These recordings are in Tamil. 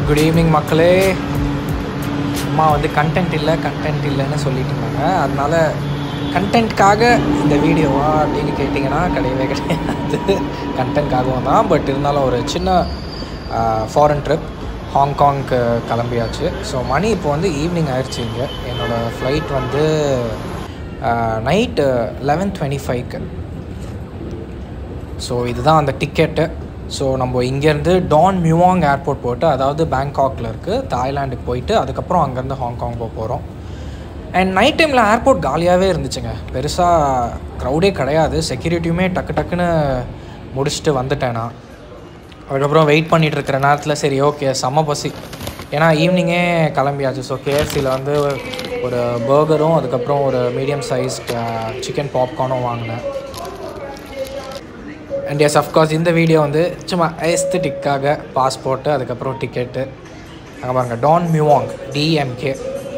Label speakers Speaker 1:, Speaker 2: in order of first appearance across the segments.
Speaker 1: குட் ஈவினிங் மக்களே அம்மா வந்து கண்டென்ட் இல்லை கண்டென்ட் இல்லைன்னு சொல்லிட்டு இருந்தாங்க அதனால கண்டென்ட்காக இந்த வீடியோவா அப்படின்னு கேட்டிங்கன்னா கிடையவே கிடையாது கண்டென்ட்காகவும் தான் பட் இருந்தாலும் ஒரு சின்ன ஃபாரின் ட்ரிப் ஹாங்காங்க்கு கிளம்பியாச்சு ஸோ மணி இப்போ வந்து ஈவினிங் ஆயிடுச்சு இங்கே என்னோடய ஃப்ளைட் வந்து நைட்டு லெவன் டுவெண்ட்டி ஃபைவ்க்கு ஸோ இதுதான் அந்த டிக்கெட்டு ஸோ நம்ம இங்கேருந்து டான் மியூவாங் ஏர்போர்ட் போட்டு அதாவது பேங்காக்ல இருக்குது தாய்லாண்டுக்கு போயிட்டு அதுக்கப்புறம் அங்கேருந்து ஹாங்காங் போக போகிறோம் அண்ட் நைட் டைமில் ஏர்போர்ட் காலியாகவே இருந்துச்சுங்க பெருசாக க்ரௌடே கிடையாது செக்யூரிட்டியுமே டக்கு டக்குன்னு முடிச்சுட்டு வந்துட்டேன் நான் அதுக்கப்புறம் வெயிட் பண்ணிகிட்டு இருக்கிற நேரத்தில் சரி ஓகே செம்ம பசி ஏன்னா ஈவினிங்கே கிளம்பியாச்சு ஸோ கேஎஃப்சியில் வந்து ஒரு பர்கரும் அதுக்கப்புறம் ஒரு மீடியம் சைஸ் சிக்கன் பாப்கார்னும் வாங்கினேன் அண்ட் எஸ் அஃப்கோர்ஸ் இந்த வீடியோ வந்து சும்மா எஸ்தட்டிக்காக பாஸ்போர்ட்டு அதுக்கப்புறம் டிக்கெட்டு அங்கே பாருங்கள் Don Mueang DMK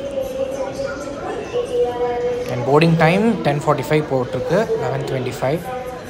Speaker 1: and boarding time ten forty five போட்டிருக்கு லெவன் டுவெண்ட்டி ஃபைவ்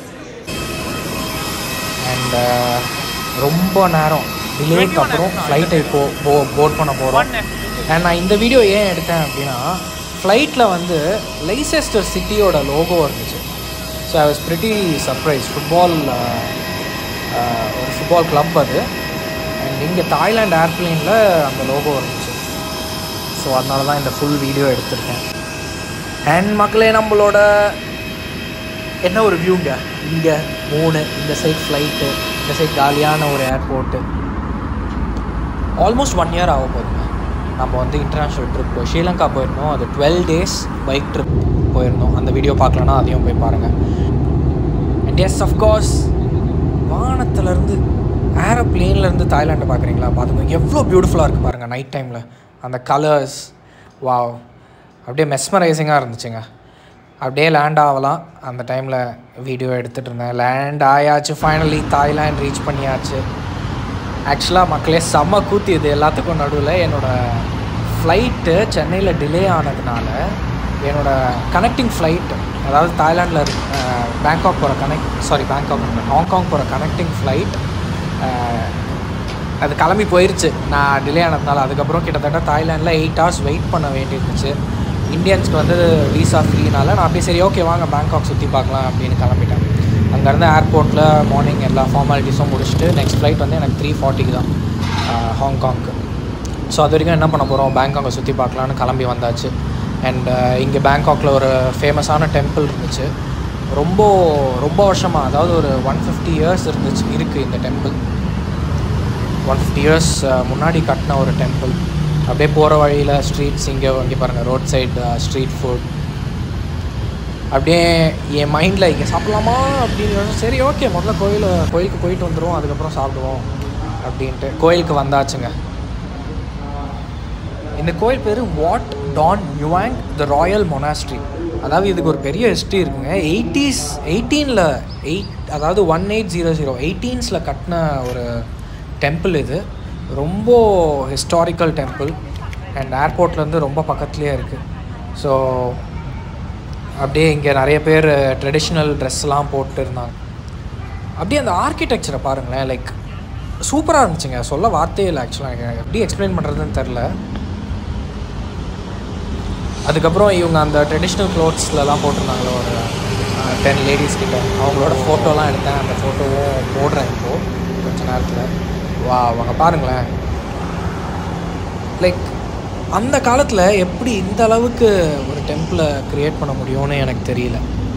Speaker 1: அண்ட் ரொம்ப நேரம் டிலேக்கு அப்புறம் ஃப்ளைட்டை இப்போ போ போர்ட் பண்ண போகிறோம் அண்ட் நான் இந்த வீடியோ ஏன் எடுத்தேன் அப்படின்னா ஃப்ளைட்டில் வந்து லைசெஸ்டர் சிட்டியோட லோகோ இருந்துச்சு so I was pretty surprise football ஒரு ஃபுட்பால் கிளப் அது அண்ட் இங்கே தாய்லாந்து ஏர்ப்ளைனில் அந்த லோகோ இருந்துச்சு ஸோ அதனால தான் இந்த ஃபுல் வீடியோ எடுத்திருக்கேன் அண்ட் மக்களே நம்மளோட என்ன ஒரு வியூங்க இங்கே மூணு இந்த சைட் ஃப்ளைட்டு இந்த சைட் காலியான ஒரு ஏர்போர்ட்டு ஆல்மோஸ்ட் ஒன் இயர் ஆக போகுதுங்க நம்ம வந்து இன்டர்நேஷ்னல் ட்ரிப் போய் ஸ்ரீலங்கா போயிருந்தோம் அது டுவெல் டேஸ் பைக் ட்ரிப் போயிருந்தோம் அந்த வீடியோ பார்க்கலன்னா அதையும் போய் பாருங்கள் அண்ட் எஸ் அஃப்கோர்ஸ் வானத்துலேருந்து ஏரோப்ளேன்லேருந்து தாய்லாண்டை பார்க்குறீங்களா பார்த்துக்கோங்க எவ்வளோ பியூட்டிஃபுல்லாக இருக்குது பாருங்கள் நைட் டைமில் அந்த கலர்ஸ் வாவ் அப்படியே மெஸ்மரைசிங்காக இருந்துச்சுங்க அப்படியே லேண்ட் ஆகலாம் அந்த டைமில் வீடியோ எடுத்துகிட்டு இருந்தேன் லேண்ட் ஆயாச்சு ஃபைனலி தாய்லாண்ட் ரீச் பண்ணியாச்சு ஆக்சுவலாக மக்களே செம்ம கூத்தி இது எல்லாத்துக்கும் நடுவில் என்னோடய ஃப்ளைட்டு சென்னையில் டிலே ஆனதுனால என்னோடய கனெக்டிங் ஃப்ளைட் அதாவது தாய்லாண்டில் பேங்காக் போகிற கனெக்ட் சாரி பேங்காக் ஹாங்காங் போகிற கனெக்டிங் ஃப்ளைட் அது கிளம்பி போயிருச்சு நான் டிலே ஆனதுனால அதுக்கப்புறம் கிட்டத்தட்ட தாய்லாண்டில் எயிட் ஹவர்ஸ் வெயிட் பண்ண வேண்டியிருந்துச்சு இந்தியன்ஸ்க்கு வந்து விசா ஃப்ரீனால நான் அப்படியே சரி ஓகே வாங்க பேங்காக் சுற்றி பார்க்கலாம் அப்படின்னு கிளம்பிட்டேன் அங்கேருந்து ஏர்போர்ட்டில் மார்னிங் எல்லா ஃபார்மாலிட்டிஸும் முடிச்சுட்டு நெக்ஸ்ட் ஃப்ளைட் வந்து எனக்கு த்ரீ ஃபார்ட்டிக்கு தான் ஹாங்காங்க்கு ஸோ அது வரைக்கும் என்ன பண்ண போகிறோம் பேங்காக்கை சுற்றி பார்க்கலான்னு கிளம்பி வந்தாச்சு அண்ட் இங்கே பேங்காக்கில் ஒரு ஃபேமஸான டெம்பிள் இருந்துச்சு ரொம்ப ரொம்ப வருஷமாக அதாவது ஒரு ஒன் ஃபிஃப்டி இயர்ஸ் இருந்துச்சு இருக்குது இந்த டெம்பிள் ஒன் ஃபிஃப்டி இயர்ஸ் முன்னாடி கட்டின ஒரு டெம்பிள் அப்படியே போகிற வழியில் ஸ்ட்ரீட்ஸ் இங்கே இங்கே பாருங்கள் ரோட் சைடு ஸ்ட்ரீட் ஃபுட் அப்படியே என் மைண்டில் இங்கே சாப்பிட்லாமா அப்படின்னு சரி ஓகே முதல்ல கோயில் கோயிலுக்கு போயிட்டு வந்துடுவோம் அதுக்கப்புறம் சாப்பிடுவோம் அப்படின்ட்டு கோயிலுக்கு வந்தாச்சுங்க இந்த கோயில் பேர் Wat Don Yuang the royal monastery அதாவது இதுக்கு ஒரு பெரிய ஹிஸ்ட்ரி இருக்குங்க எயிட்டிஸ் எயிட்டீனில் எயிட் அதாவது ஒன் எயிட் ஜீரோ ஜீரோ எயிட்டீன்ஸில் கட்டின ஒரு டெம்பிள் இது ரொம்ப ஹிஸ்டாரிக்கல் டெம்பிள் அண்ட் ஏர்போர்ட்லேருந்து ரொம்ப பக்கத்துலேயே இருக்குது ஸோ அப்படியே இங்கே நிறைய பேர் ட்ரெடிஷ்னல் ட்ரெஸ்லாம் போட்டு இருந்தாங்க அப்படியே அந்த ஆர்கிடெக்சரை பாருங்களேன் லைக் சூப்பராக இருந்துச்சுங்க சொல்ல வார்த்தையே இல்லை ஆக்சுவலாக எனக்கு எப்படி எக்ஸ்பிளைன் பண்ணுறதுன்னு தெரில அதுக்கப்புறம் இவங்க அந்த ட்ரெடிஷ்னல் க்ளோத்ஸ்லலாம் போட்டிருந்தாங்களோ ஒரு டென் லேடிஸ் கிட்ட அவங்களோட ஃபோட்டோலாம் எடுத்தேன் அந்த ஃபோட்டோவும் போடுறேன் இப்போது கொஞ்ச நேரத்தில் வா அவங்க பாருங்களேன் லைக் அந்த காலத்தில் எப்படி இந்த அளவுக்கு ஒரு டெம்பிளை க்ரியேட் பண்ண முடியும்னு எனக்கு தெரியல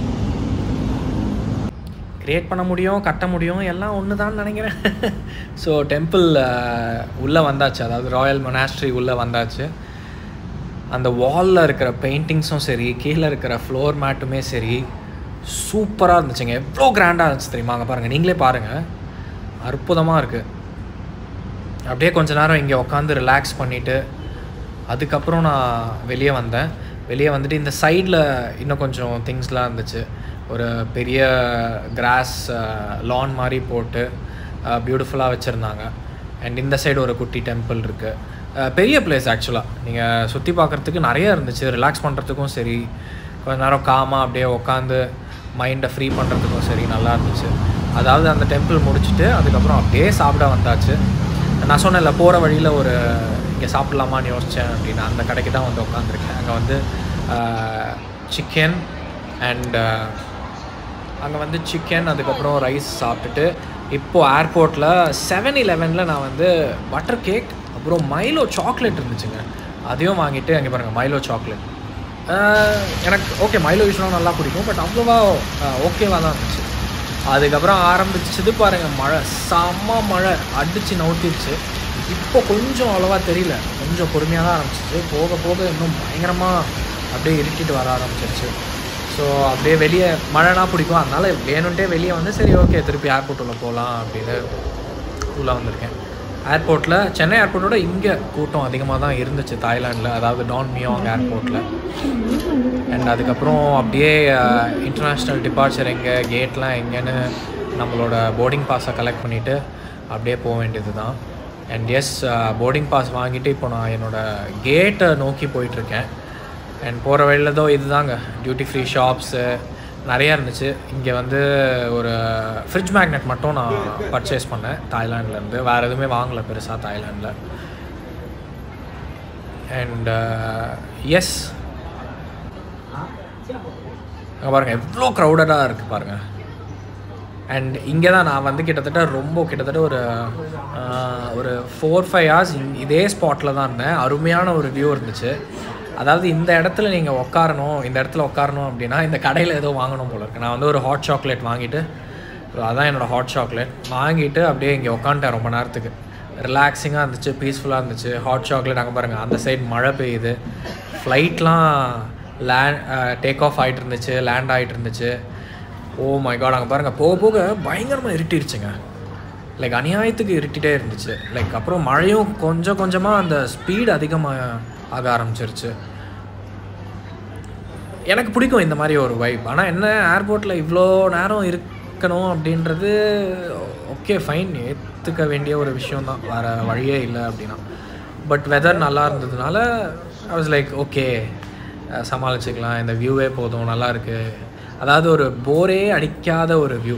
Speaker 1: க்ரியேட் பண்ண முடியும் கட்ட முடியும் எல்லாம் ஒன்று தான் நினைக்கிறேன் ஸோ டெம்பிள் உள்ளே வந்தாச்சு அதாவது ராயல் மொனாஸ்ட்ரி உள்ளே வந்தாச்சு அந்த வாலில் இருக்கிற பெயிண்டிங்ஸும் சரி கீழே இருக்கிற ஃப்ளோர் மேட்டுமே சரி சூப்பராக இருந்துச்சுங்க எவ்வளோ கிராண்டாக இருந்துச்சு தெரியுமா அங்கே பாருங்கள் நீங்களே பாருங்கள் அற்புதமாக இருக்குது அப்படியே கொஞ்ச நேரம் இங்கே உட்காந்து ரிலாக்ஸ் பண்ணிவிட்டு அதுக்கப்புறம் நான் வெளியே வந்தேன் வெளியே வந்துட்டு இந்த சைடில் இன்னும் கொஞ்சம் திங்ஸ்லாம் இருந்துச்சு ஒரு பெரிய கிராஸ் லான் மாதிரி போட்டு பியூட்டிஃபுல்லாக வச்சுருந்தாங்க அண்ட் இந்த சைடு ஒரு குட்டி டெம்பிள் இருக்குது பெரிய பிளேஸ் ஆக்சுவலாக நீங்கள் சுற்றி பார்க்குறதுக்கு நிறைய இருந்துச்சு ரிலாக்ஸ் பண்ணுறதுக்கும் சரி கொஞ்ச நேரம் காமாக அப்படியே உட்காந்து மைண்டை ஃப்ரீ பண்ணுறதுக்கும் சரி நல்லா இருந்துச்சு அதாவது அந்த டெம்பிள் முடிச்சுட்டு அதுக்கப்புறம் அப்படியே சாப்பிட வந்தாச்சு நான் சொன்னேன்ல போகிற வழியில் ஒரு இங்கே சாப்பிட்லாமான்னு யோசித்தேன் அப்படின்னு அந்த கடைக்கு தான் வந்து உட்காந்துருக்கேன் அங்கே வந்து சிக்கன் அண்ட் அங்கே வந்து சிக்கன் அதுக்கப்புறம் ரைஸ் சாப்பிட்டுட்டு இப்போது ஏர்போர்ட்டில் செவன் இலெவனில் நான் வந்து பட்டர் கேக் அப்புறம் மைலோ சாக்லேட் இருந்துச்சுங்க அதையும் வாங்கிட்டு அங்கே பாருங்கள் மைலோ சாக்லேட் எனக்கு ஓகே மைலோ யூஸ்வலாக நல்லா பிடிக்கும் பட் அவ்வளோவா ஓகேவாக தான் இருந்துச்சு அதுக்கப்புறம் ஆரம்பிச்சது பாருங்கள் மழை செம்ம மழை அடித்து நவுத்திடுச்சு இப்போ கொஞ்சம் அவ்வளோவா தெரியல கொஞ்சம் பொறுமையாக தான் ஆரம்பிச்சிச்சு போக போக இன்னும் பயங்கரமாக அப்படியே இருட்டிட்டு வர ஆரம்பிச்சிருச்சு ஸோ அப்படியே வெளியே மழைனா பிடிக்கும் அதனால் வேணுன்ட்டே வெளியே வந்து சரி ஓகே திருப்பி ஏர்போர்ட் உள்ள போகலாம் அப்படின்னு உள்ளே வந்திருக்கேன் ஏர்போர்ட்டில் சென்னை ஏர்போர்ட்டோட இங்கே கூட்டம் அதிகமாக தான் இருந்துச்சு தாய்லாண்டில் அதாவது டான் மியோங் ஏர்போர்ட்டில் அண்ட் அதுக்கப்புறம் அப்படியே இன்டர்நேஷ்னல் டிபார்ச்சர் எங்கே கேட்லாம் எங்கேன்னு நம்மளோட போர்டிங் பாஸை கலெக்ட் பண்ணிவிட்டு அப்படியே போக வேண்டியது தான் அண்ட் எஸ் போர்டிங் பாஸ் வாங்கிட்டு இப்போ நான் என்னோடய கேட்டை நோக்கி போயிட்டுருக்கேன் அண்ட் போகிற வழியில் தான் இதுதாங்க டியூட்டி ஃப்ரீ ஷாப்ஸு நிறையா இருந்துச்சு இங்கே வந்து ஒரு ஃப்ரிட்ஜ் மேக்னெட் மட்டும் நான் பர்ச்சேஸ் பண்ணேன் தாய்லாண்ட்லேருந்து வேறு எதுவுமே வாங்கலை பெருசாக தாய்லாண்டில் அண்ட் எஸ் அங்கே பாருங்கள் எவ்வளோ க்ரௌடடாக இருக்குது பாருங்கள் அண்ட் இங்கே தான் நான் வந்து கிட்டத்தட்ட ரொம்ப கிட்டத்தட்ட ஒரு ஆஹ், ஒரு ஃபோர் ஃபைவ் ஹவர்ஸ் இதே ஸ்பாட்டில் தான் இருந்தேன் அருமையான ஒரு வியூ இருந்துச்சு அதாவது இந்த இடத்துல நீங்கள் உட்காரணும் இந்த இடத்துல உட்காரணும் அப்படின்னா இந்த கடையில் ஏதோ வாங்கணும் போல இருக்கு நான் வந்து ஒரு ஹாட் சாக்லேட் வாங்கிட்டு அதான் என்னோடய ஹாட் சாக்லேட் வாங்கிட்டு அப்படியே இங்கே உட்காந்துட்டேன் ரொம்ப நேரத்துக்கு ரிலாக்ஸிங்காக இருந்துச்சு பீஸ்ஃபுல்லாக இருந்துச்சு ஹாட் சாக்லேட் அங்கே பாருங்கள் அந்த சைடு மழை பெய்யுது ஃப்ளைட்லாம் லேண்ட் டேக் ஆஃப் ஆகிட்டு இருந்துச்சு லேண்ட் ஆகிட்டு இருந்துச்சு ஓ மை காட் அங்கே பாருங்கள் போக போக பயங்கரமாக இருட்டிருச்சுங்க லைக் அநியாயத்துக்கு இருட்டிகிட்டே இருந்துச்சு லைக் அப்புறம் மழையும் கொஞ்சம் கொஞ்சமாக அந்த ஸ்பீடு அதிகமாக ஆக ஆரம்பிச்சிருச்சு எனக்கு பிடிக்கும் இந்த மாதிரி ஒரு வைப் ஆனால் என்ன ஏர்போர்ட்டில் இவ்வளோ நேரம் இருக்கணும் அப்படின்றது ஓகே ஃபைன் ஏற்றுக்க வேண்டிய ஒரு விஷயம் தான் வேறு வழியே இல்லை அப்படின்னா பட் வெதர் நல்லா இருந்ததுனால ஐ வாஸ் லைக் ஓகே சமாளிச்சுக்கலாம் இந்த வியூவே போதும் நல்லா இருக்கு அதாவது ஒரு போரே அடிக்காத ஒரு வியூ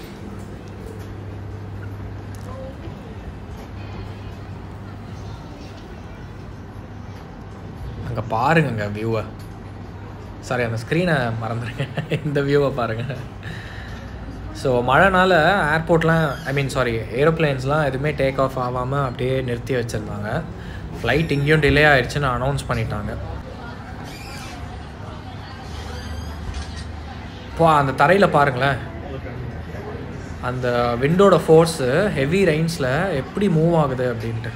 Speaker 1: அங்கே பாருங்கங்க வியூவை சாரி அந்த ஸ்க்ரீனை மறந்துருங்க இந்த வியூவை பாருங்கள் ஸோ மழைனால ஏர்போர்ட்லாம் ஐ மீன் சாரி ஏரோப்ளேன்ஸ்லாம் எதுவுமே டேக் ஆஃப் ஆகாமல் அப்படியே நிறுத்தி வச்சுருந்தாங்க ஃப்ளைட் இங்கேயும் டிலே ஆயிடுச்சுன்னு அனௌன்ஸ் பண்ணிட்டாங்க இப்போ அந்த தரையில் பாருங்களேன் அந்த விண்டோட ஃபோர்ஸு ஹெவி ரெயின்ஸில் எப்படி மூவ் ஆகுது அப்படின்ட்டு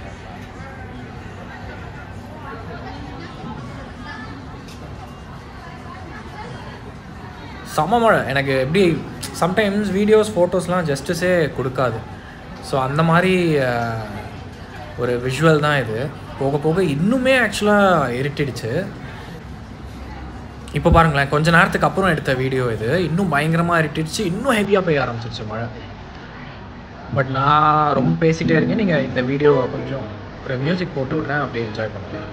Speaker 1: செம மழை எனக்கு எப்படி சம்டைம்ஸ் வீடியோஸ் ஃபோட்டோஸ்லாம் ஜஸ்டிஸே கொடுக்காது ஸோ அந்த மாதிரி அஹ், ஒரு விஷுவல் தான் இது போக போக இன்னுமே ஆக்சுவலாக இருட்டிடுச்சு இப்போ பாருங்களேன் கொஞ்ச நேரத்துக்கு அப்புறம் எடுத்த வீடியோ இது இன்னும் பயங்கரமாக இருட்டிடுச்சு இன்னும் ஹெவியாக போய் ஆரம்பிச்சிருச்சு மழை பட் நான் ரொம்ப பேசிகிட்டே இருக்கேன் நீங்கள் இந்த வீடியோவை கொஞ்சம் ஒரு மியூசிக் போட்டு விட்றேன் அப்படியே என்ஜாய் பண்ணுங்கள்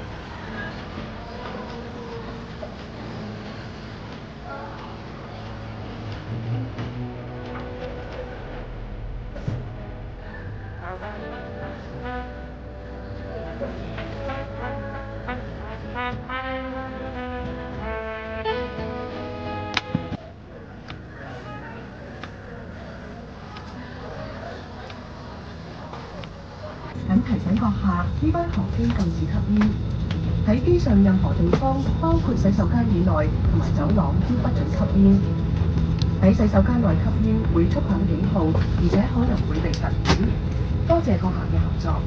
Speaker 2: 緊提醒閣下，呢班航機禁止吸煙。喺機上任何地方，包括洗手間以內同埋走廊，都不准吸煙。喺洗手間內吸煙會觸響警號，而且可能會被罰款。多謝閣下嘅合作。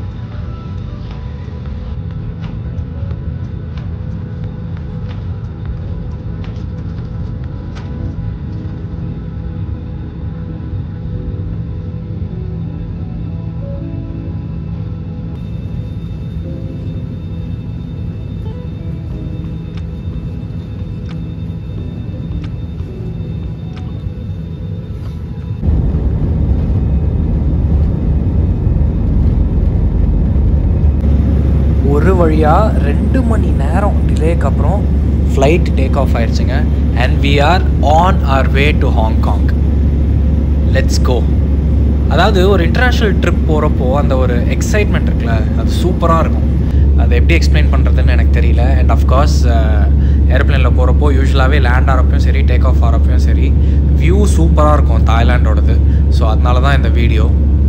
Speaker 1: ஒரு வழியாக ரெண்டு மணி நேரம் டிலேக்கு அப்புறம் ஃப்ளைட் டேக் ஆஃப் ஆயிடுச்சுங்க and we are on our way to Hong Kong let's go அதாவது ஒரு இன்டர்நேஷ்னல் ட்ரிப் போகிறப்போ அந்த ஒரு எக்ஸைட்மெண்ட் இருக்குல்ல அது சூப்பராக இருக்கும் அதை எப்படி எக்ஸ்பிளைன் பண்ணுறதுன்னு எனக்கு தெரியல அண்ட் அஃப்கோர்ஸ் ஏரோப்ளேனில் போகிறப்போ யூஸ்வலாகவே லேண்ட் ஆகிறப்பையும் சரி டேக் ஆஃப் ஆகிறப்பையும் சரி வியூ சூப்பராக இருக்கும் தாய்லாண்டோடது ஸோ அதனால தான் இந்த வீடியோ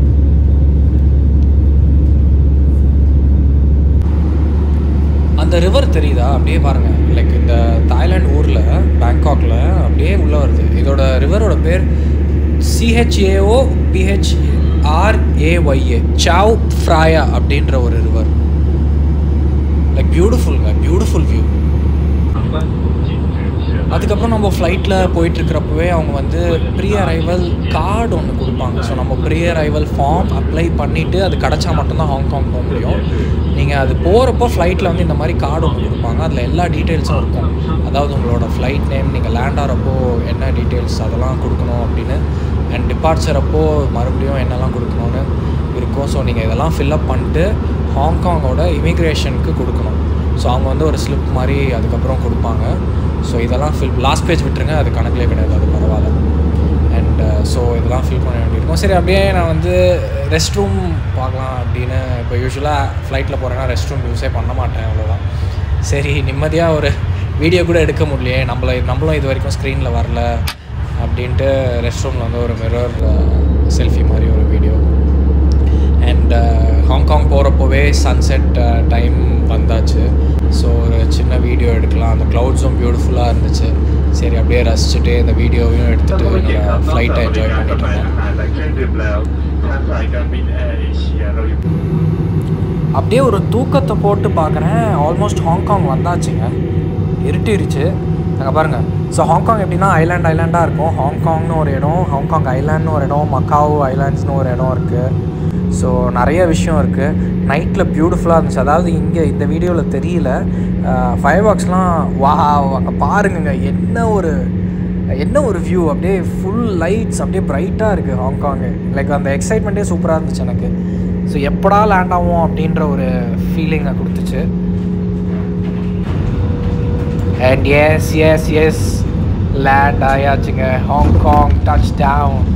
Speaker 1: அந்த ரிவர் தெரியுதா அப்படியே பாருங்கள் லைக் இந்த தாய்லாந்து ஊரில் பேங்காக்ல அப்படியே உள்ளே வருது இதோட ரிவரோட பேர் சிஹெச்ஏஓ பிஹெச் ஆர்ஏஒய்ஏ சாவ் ஃப்ராயா அப்படின்ற ஒரு ரிவர் லைக் பியூட்டிஃபுல்ங்க பியூட்டிஃபுல் வியூ அதுக்கப்புறம் நம்ம ஃப்ளைட்டில் போயிட்டுருக்கிறப்பவே அவங்க வந்து ப்ரீ அரைவல் கார்டு ஒன்று கொடுப்பாங்க ஸோ நம்ம ப்ரீ அரைவல் ஃபார்ம் அப்ளை பண்ணிவிட்டு அது கிடச்சா மட்டும்தான் ஹாங்காங் போக முடியும் நீங்கள் அது போகிறப்போ ஃப்ளைட்டில் வந்து இந்த மாதிரி கார்டு ஒன்று கொடுப்பாங்க அதில் எல்லா டீட்டெயில்ஸும் இருக்கும் அதாவது உங்களோட ஃப்ளைட் நேம் நீங்கள் லேண்ட் ஆகிறப்போ என்ன டீட்டெயில்ஸ் அதெல்லாம் கொடுக்கணும் அப்படின்னு அண்ட் டிபார்ச்சர் அப்போ மறுபடியும் என்னெல்லாம் கொடுக்கணும்னு இருக்கும் ஸோ நீங்கள் இதெல்லாம் ஃபில்அப் பண்ணிட்டு ஹாங்காங்கோட இமிக்ரேஷனுக்கு கொடுக்கணும் ஸோ அவங்க வந்து ஒரு ஸ்லிப் மாதிரி அதுக்கப்புறம் கொடுப்பாங்க ஸோ இதெல்லாம் ஃபில் லாஸ்ட் பேஜ் விட்டுருங்க அது கணக்கிலே கிடையாது அது பரவாயில்ல அண்ட் ஸோ இதெல்லாம் ஃபில் பண்ண வேண்டியிருக்கும் சரி அப்படியே நான் வந்து ரெஸ்ட் ரூம் பார்க்கலாம் அப்படின்னு இப்போ யூஸ்வலாக ஃப்ளைட்டில் போகிறேன்னா ரெஸ்ட் ரூம் யூஸே பண்ண மாட்டேன் அவ்வளோதான் சரி நிம்மதியாக ஒரு வீடியோ கூட எடுக்க முடியலையே நம்மள நம்மளும் இது வரைக்கும் ஸ்க்ரீனில் வரல அப்படின்ட்டு ரெஸ்ட் ரூமில் வந்து ஒரு மிரர் செல்ஃபி மாதிரி ஒரு வீடியோ அண்ட் ஹாங்காங் போகிறப்போவே சன்செட் டைம் வந்தாச்சு ஸோ ஒரு சின்ன வீடியோ எடுக்கலாம் அந்த க்ளவுட்ஸும் பியூட்டிஃபுல்லாக இருந்துச்சு சரி அப்படியே ரசிச்சுட்டு இந்த வீடியோவையும் எடுத்துகிட்டு ஃப்ளைட்டை என்ஜாய் பண்ணிட்டு இருந்தேன் அப்படியே ஒரு தூக்கத்தை போட்டு பார்க்குறேன் ஆல்மோஸ்ட் ஹாங்காங் வந்தாச்சுங்க இருட்டிருச்சு அங்கே பாருங்கள் ஸோ ஹாங்காங் எப்படின்னா ஐலாண்ட் ஐலாண்டாக இருக்கும் ஹாங்காங்னு ஒரு இடம் ஹாங்காங் ஐலாண்ட்னு ஒரு இடம் மக்காவ் ஐலாண்ட்ஸ்னு ஒரு இடம் இருக்குது ஸோ நிறைய விஷயம் இருக்குது நைட்டில் பியூட்டிஃபுல்லாக இருந்துச்சு அதாவது இங்கே இந்த வீடியோவில் தெரியல ஃபைவ் பாக்ஸ்லாம் வா அங்கே பாருங்கங்க என்ன ஒரு என்ன ஒரு வியூ அப்படியே ஃபுல் லைட்ஸ் அப்படியே பிரைட்டாக இருக்குது ஹாங்காங்கு லைக் அந்த எக்ஸைட்மெண்ட்டே சூப்பராக இருந்துச்சு எனக்கு ஸோ எப்படா லேண்ட் ஆகும் அப்படின்ற ஒரு ஃபீலிங்கை கொடுத்துச்சு and yes yes yes land ஆயாச்சுங்க ஹாங்காங் டச் டவுன்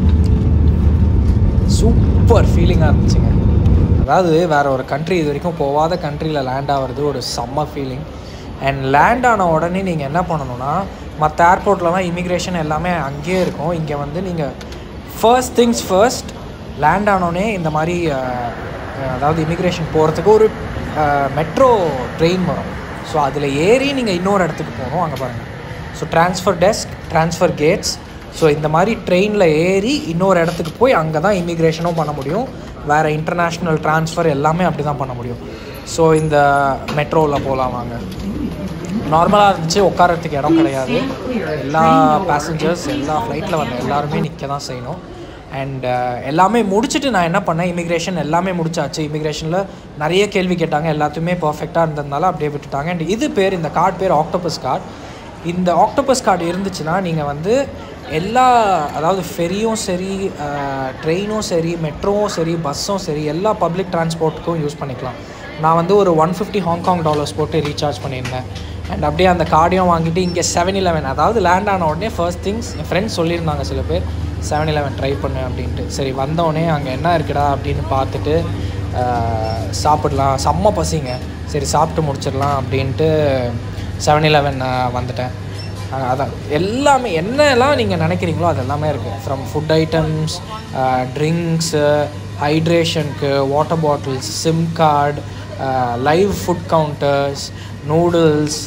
Speaker 1: சூப்பர் ஃபீலிங்காக இருந்துச்சுங்க அதாவது வேறு ஒரு கண்ட்ரி இது வரைக்கும் போகாத கண்ட்ரியில் லேண்ட் ஆகிறது ஒரு செம்ம ஃபீலிங் அண்ட் லேண்ட் ஆன உடனே நீங்கள் என்ன பண்ணணும்னா மற்ற ஏர்போர்ட்லலாம் இமிக்ரேஷன் எல்லாமே அங்கேயே இருக்கும் இங்கே வந்து நீங்கள் ஃபர்ஸ்ட் திங்ஸ் ஃபர்ஸ்ட் லேண்ட் ஆனோடனே இந்த மாதிரி அதாவது இமிக்ரேஷன் போகிறதுக்கு ஒரு மெட்ரோ ட்ரெயின் வரும் ஸோ அதில் ஏறி நீங்கள் இன்னொரு இடத்துக்கு போகணும் அங்கே பாருங்கள் so transfer desk transfer gates so இந்த மாதிரி ட்ரெயினில் ஏறி இன்னொரு இடத்துக்கு போய் அங்கே தான் இமிக்ரேஷனும் பண்ண முடியும் வேறு இன்டர்நேஷ்னல் ட்ரான்ஸ்ஃபர் எல்லாமே அப்படி தான் பண்ண முடியும் ஸோ இந்த மெட்ரோவில் போகலாம் வாங்க நார்மலாக இருந்துச்சு உட்காரத்துக்கு இடம் கிடையாது எல்லா பேசஞ்சர்ஸ் எல்லா ஃப்ளைட்டில் வந்த எல்லாருமே நிற்க தான் செய்யணும் அண்ட் எல்லாமே முடிச்சுட்டு நான் என்ன பண்ணேன் இமிக்ரேஷன் எல்லாமே முடிச்சாச்சு இமிக்ரேஷனில் நிறைய கேள்வி கேட்டாங்க எல்லாத்தையுமே பர்ஃபெக்டாக இருந்ததுனால அப்படியே விட்டுட்டாங்க அண்ட் இது பேர் இந்த கார்டு பேர் ஆக்டோபஸ் கார்டு இந்த ஆக்டோபஸ் கார்டு இருந்துச்சுன்னா நீங்கள் வந்து எல்லா அதாவது ஃபெரியும் சரி ட்ரெயினும் சரி மெட்ரோவும் சரி பஸ்ஸும் சரி எல்லா பப்ளிக் டிரான்ஸ்போர்ட்டுக்கும் யூஸ் பண்ணிக்கலாம் நான் வந்து ஒரு ஒன் ஃபிஃப்டி ஹாங்காங் டாலர்ஸ் போட்டு ரீசார்ஜ் பண்ணியிருந்தேன் அண்ட் அப்படியே அந்த கார்டையும் வாங்கிட்டு இங்கே செவன் இலவன் அதாவது லேண்ட் ஆன உடனே ஃபர்ஸ்ட் திங்ஸ் என் ஃப்ரெண்ட்ஸ் சொல்லியிருந்தாங்க சில பேர் செவன் இலவன் ட்ரை பண்ணு அப்படின்ட்டு சரி வந்தோடனே அங்கே என்ன இருக்குடா அப்படின்னு பார்த்துட்டு சாப்பிடலாம் செம்ம பசிங்க சரி சாப்பிட்டு முடிச்சிடலாம் அப்படின்ட்டு செவன் இலவன் வந்துட்டேன் அதான் எல்லாமே என்னெல்லாம் நீங்கள் நினைக்கிறீங்களோ அது எல்லாமே இருக்குது ஃப்ரம் ஃபுட் ஐட்டம்ஸ் ட்ரிங்க்ஸு ஹைட்ரேஷனுக்கு water bottles sim card live food counters noodles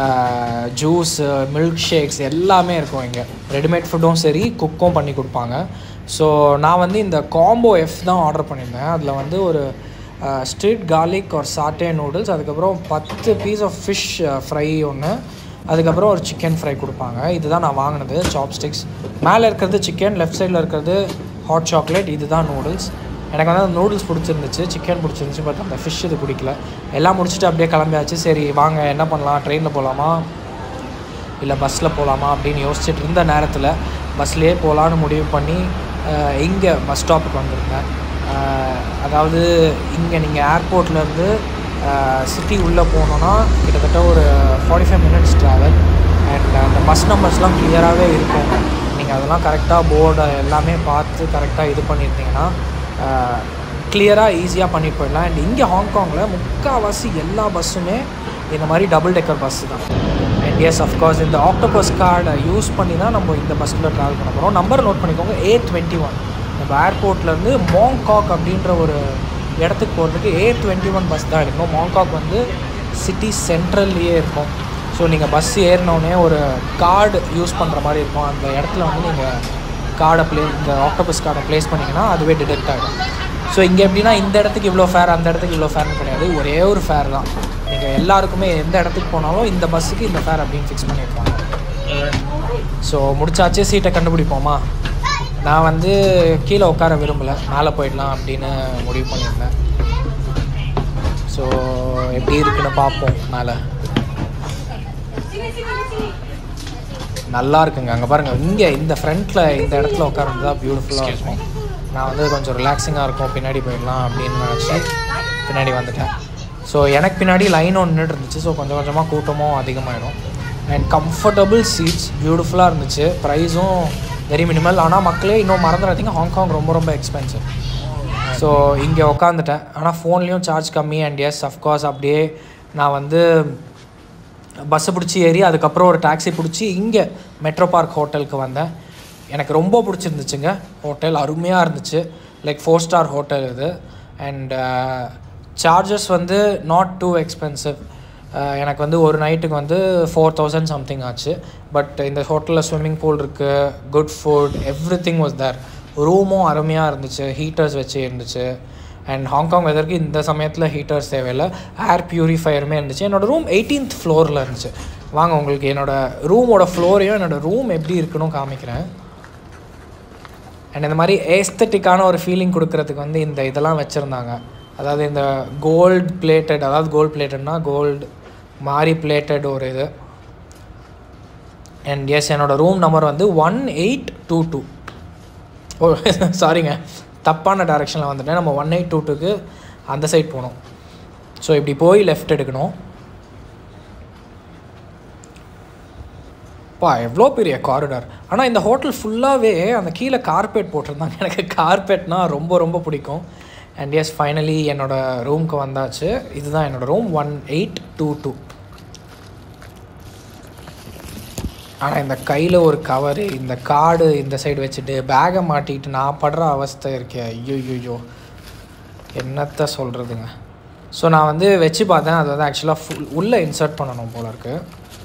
Speaker 1: juice milk shakes எல்லாமே இருக்கும் இங்கே ரெடிமேட் ஃபுட்டும் சரி குக்கும் பண்ணி கொடுப்பாங்க ஸோ நான் வந்து இந்த காம்போ எஃப் தான் ஆர்டர் பண்ணியிருந்தேன் அதில் வந்து ஒரு ஸ்ட்ரீட் கார்லிக் ஒரு சாட்டே நூடுல்ஸ் அதுக்கப்புறம் பத்து பீஸ் ஆஃப் ஃபிஷ் ஃப்ரை ஒன்று அதுக்கப்புறம் ஒரு சிக்கன் ஃப்ரை கொடுப்பாங்க இதுதான் நான் வாங்கினது சாப்ஸ்டிக்ஸ் மேலே இருக்கிறது சிக்கன் லெஃப்ட் சைடில் இருக்கிறது ஹாட் சாக்லேட் இதுதான் நூடுல்ஸ் எனக்கு வந்து அந்த நூடுல்ஸ் பிடிச்சிருந்துச்சு சிக்கன் பிடிச்சிருந்துச்சு பட் அந்த ஃபிஷ் இது பிடிக்கல எல்லாம் முடிச்சுட்டு அப்படியே கிளம்பியாச்சு சரி வாங்க என்ன பண்ணலாம் ட்ரெயினில் போகலாமா இல்லை பஸ்ஸில் போகலாமா அப்படின்னு யோசிச்சுட்டு இருந்த நேரத்தில் பஸ்லேயே போகலான்னு முடிவு பண்ணி இங்கே பஸ் ஸ்டாப்புக்கு வந்திருந்தேன் அதாவது இங்கே நீங்கள் ஏர்போர்ட்லேருந்து சிட்டி உள்ளே போனோன்னா கிட்டத்தட்ட ஒரு forty five minutes travel and அந்த பஸ் நம்பர்ஸ்லாம் கிளியராகவே இருக்கும் நீங்கள் அதெல்லாம் அதெல்லாம் கரெக்டாக போர்டை எல்லாமே பார்த்து கரெக்டாக இது பண்ணியிருந்தீங்கன்னா கிளியராக ஈஸியாக பண்ணிட்டு போயிடலாம் அண்ட் இங்கே ஹாங்காங்கில் முக்கால்வாசி எல்லா பஸ்ஸுமே இந்த மாதிரி டபுள் டெக்கர் பஸ்ஸு தான் அண்ட் எஸ் அஃப்கோர்ஸ் இந்த ஆக்டோபஸ் கார்டை யூஸ் பண்ணி தான் நம்ம இந்த பஸ்ஸில் ட்ராவல் பண்ண போகிறோம் நம்பர் நோட் பண்ணிக்கோங்க ஏ டுவெண்ட்டி ஒன் நம்ம ஏர்போர்ட்லேருந்து மாங்காக் அப்படின்ற ஒரு இடத்துக்கு போகிறதுக்கு ஏ டுவெண்ட்டி ஒன் பஸ் தான் எடுக்கணும் மாங்காக் வந்து சிட்டி சென்ட்ரல்லையே இருக்கும் ஸோ நீங்கள் பஸ் ஏறினோடனே ஒரு கார்டு யூஸ் பண்ணுற மாதிரி இருக்கும் அந்த இடத்துல வந்து நீங்கள் கார்டை ப்ளே இந்த ஆக்டோபஸ் கார்டை ப்ளேஸ் பண்ணிங்கன்னா அதுவே டிடெக்ட் ஆகிடும் ஸோ இங்கே எப்படின்னா இந்த இடத்துக்கு இவ்வளோ ஃபேர் அந்த இடத்துக்கு இவ்வளோ ஃபேர்னு கிடையாது ஒரே ஒரு ஃபேர் தான் நீங்கள் எல்லாருக்குமே எந்த இடத்துக்கு போனாலும் இந்த பஸ்ஸுக்கு இந்த ஃபேர் அப்படின்னு ஃபிக்ஸ் பண்ணியிருப்பாங்க ஸோ முடிச்சாச்சு சீட்டை கண்டுபிடிப்போமா நான் வந்து கீழே உட்கார விரும்பலை மேலே போயிடலாம் அப்படின்னு முடிவு பண்ணியிருந்தேன் ஸோ எப்படி இருக்குன்னு பார்ப்போம் மேலே நல்லா இருக்குங்க அங்கே பாருங்கள் இங்கே இந்த ஃப்ரண்ட்டில் இந்த இடத்துல உட்கார்றது தான் பியூட்டிஃபுல்லாக இருக்கும் நான் வந்து கொஞ்சம் ரிலாக்ஸிங்காக இருக்கும் பின்னாடி போயிடலாம் அப்படின்னு நினச்சி பின்னாடி வந்துட்டேன் ஸோ எனக்கு பின்னாடி லைன் ஒன்று இருந்துச்சு ஸோ கொஞ்சம் கொஞ்சமாக கூட்டமும் அதிகமாகிடும் அண்ட் கம்ஃபர்டபுள் சீட்ஸ் பியூட்டிஃபுல்லாக இருந்துச்சு ப்ரைஸும் வெரி மினிமல் ஆனால் மக்களே இன்னும் மறந்துடாதீங்க ஹாங்காங் ரொம்ப ரொம்ப எக்ஸ்பென்சிவ் ஸோ இங்கே உக்காந்துட்டேன் ஆனால் ஃபோன்லேயும் சார்ஜ் கம்மி அண்ட் எஸ் அஃப்கோர்ஸ் அப்படியே நான் வந்து பஸ்ஸை பிடிச்சி ஏறி அதுக்கப்புறம் ஒரு டாக்ஸி பிடிச்சி இங்கே மெட்ரோ பார்க் ஹோட்டலுக்கு வந்தேன் எனக்கு ரொம்ப பிடிச்சிருந்துச்சுங்க ஹோட்டல் அருமையாக இருந்துச்சு லைக் ஃபோர் ஸ்டார் ஹோட்டல் இது அண்ட் சார்ஜஸ் வந்து நாட் டூ எக்ஸ்பென்சிவ் எனக்கு வந்து ஒரு நைட்டுக்கு வந்து ஃபோர் தௌசண்ட் சம்திங் ஆச்சு பட் இந்த ஹோட்டலில் ஸ்விம்மிங் பூல் இருக்குது good food everything was there ரூமும் அருமையாக இருந்துச்சு ஹீட்டர்ஸ் வச்சு இருந்துச்சு அண்ட் ஹாங்காங் வெதருக்கு இந்த சமயத்தில் ஹீட்டர்ஸ் தேவையில்லை ஏர் பியூரிஃபையருமே இருந்துச்சு என்னோடய ரூம் எயிட்டீன்த் ஃப்ளோரில் இருந்துச்சு வாங்க உங்களுக்கு என்னோடய ரூமோட ஃப்ளோரையும் என்னோடய ரூம் எப்படி இருக்குன்னு காமிக்கிறேன் அண்ட் இந்த மாதிரி ஏஸ்தட்டிக்கான ஒரு ஃபீலிங் கொடுக்கறதுக்கு வந்து இந்த இதெல்லாம் வச்சுருந்தாங்க அதாவது இந்த கோல்டு பிளேட்டட் அதாவது கோல்டு பிளேட்டட்னா கோல்டு மாதிரி பிளேட்டட் ஒரு இது அண்ட் எஸ் என்னோடய ரூம் நம்பர் வந்து one eight two two oh சாரிங்க தப்பான டேரெக்ஷனில் வந்துட்டேன் நம்ம ஒன் எயிட் டூ டூக்கு அந்த சைட் போகணும் ஸோ இப்படி போய் லெஃப்ட் எடுக்கணும் பா எவ்வளோ பெரிய காரிடார் ஆனால் இந்த ஹோட்டல் ஃபுல்லாகவே அந்த கீழே கார்பெட் போட்டிருந்தாங்க எனக்கு கார்பெட்னா ரொம்ப ரொம்ப பிடிக்கும் அண்ட் எஸ் ஃபைனலி என்னோடய ரூம்க்கு வந்தாச்சு இதுதான் என்னோடய room one eight two two ஆனால் இந்த கையில் ஒரு கவரு இந்த கார்டு இந்த சைடு வச்சுட்டு பேகை மாட்டிக்கிட்டு நான் படுற அவஸ்தை இருக்கே ஐயோ ஐயோ என்னத்த சொல்கிறதுங்க ஸோ நான் வந்து வச்சு பார்த்தேன் அது வந்து ஆக்சுவலாக ஃபுல் உள்ளே இன்சர்ட் பண்ணணும் போல இருக்குது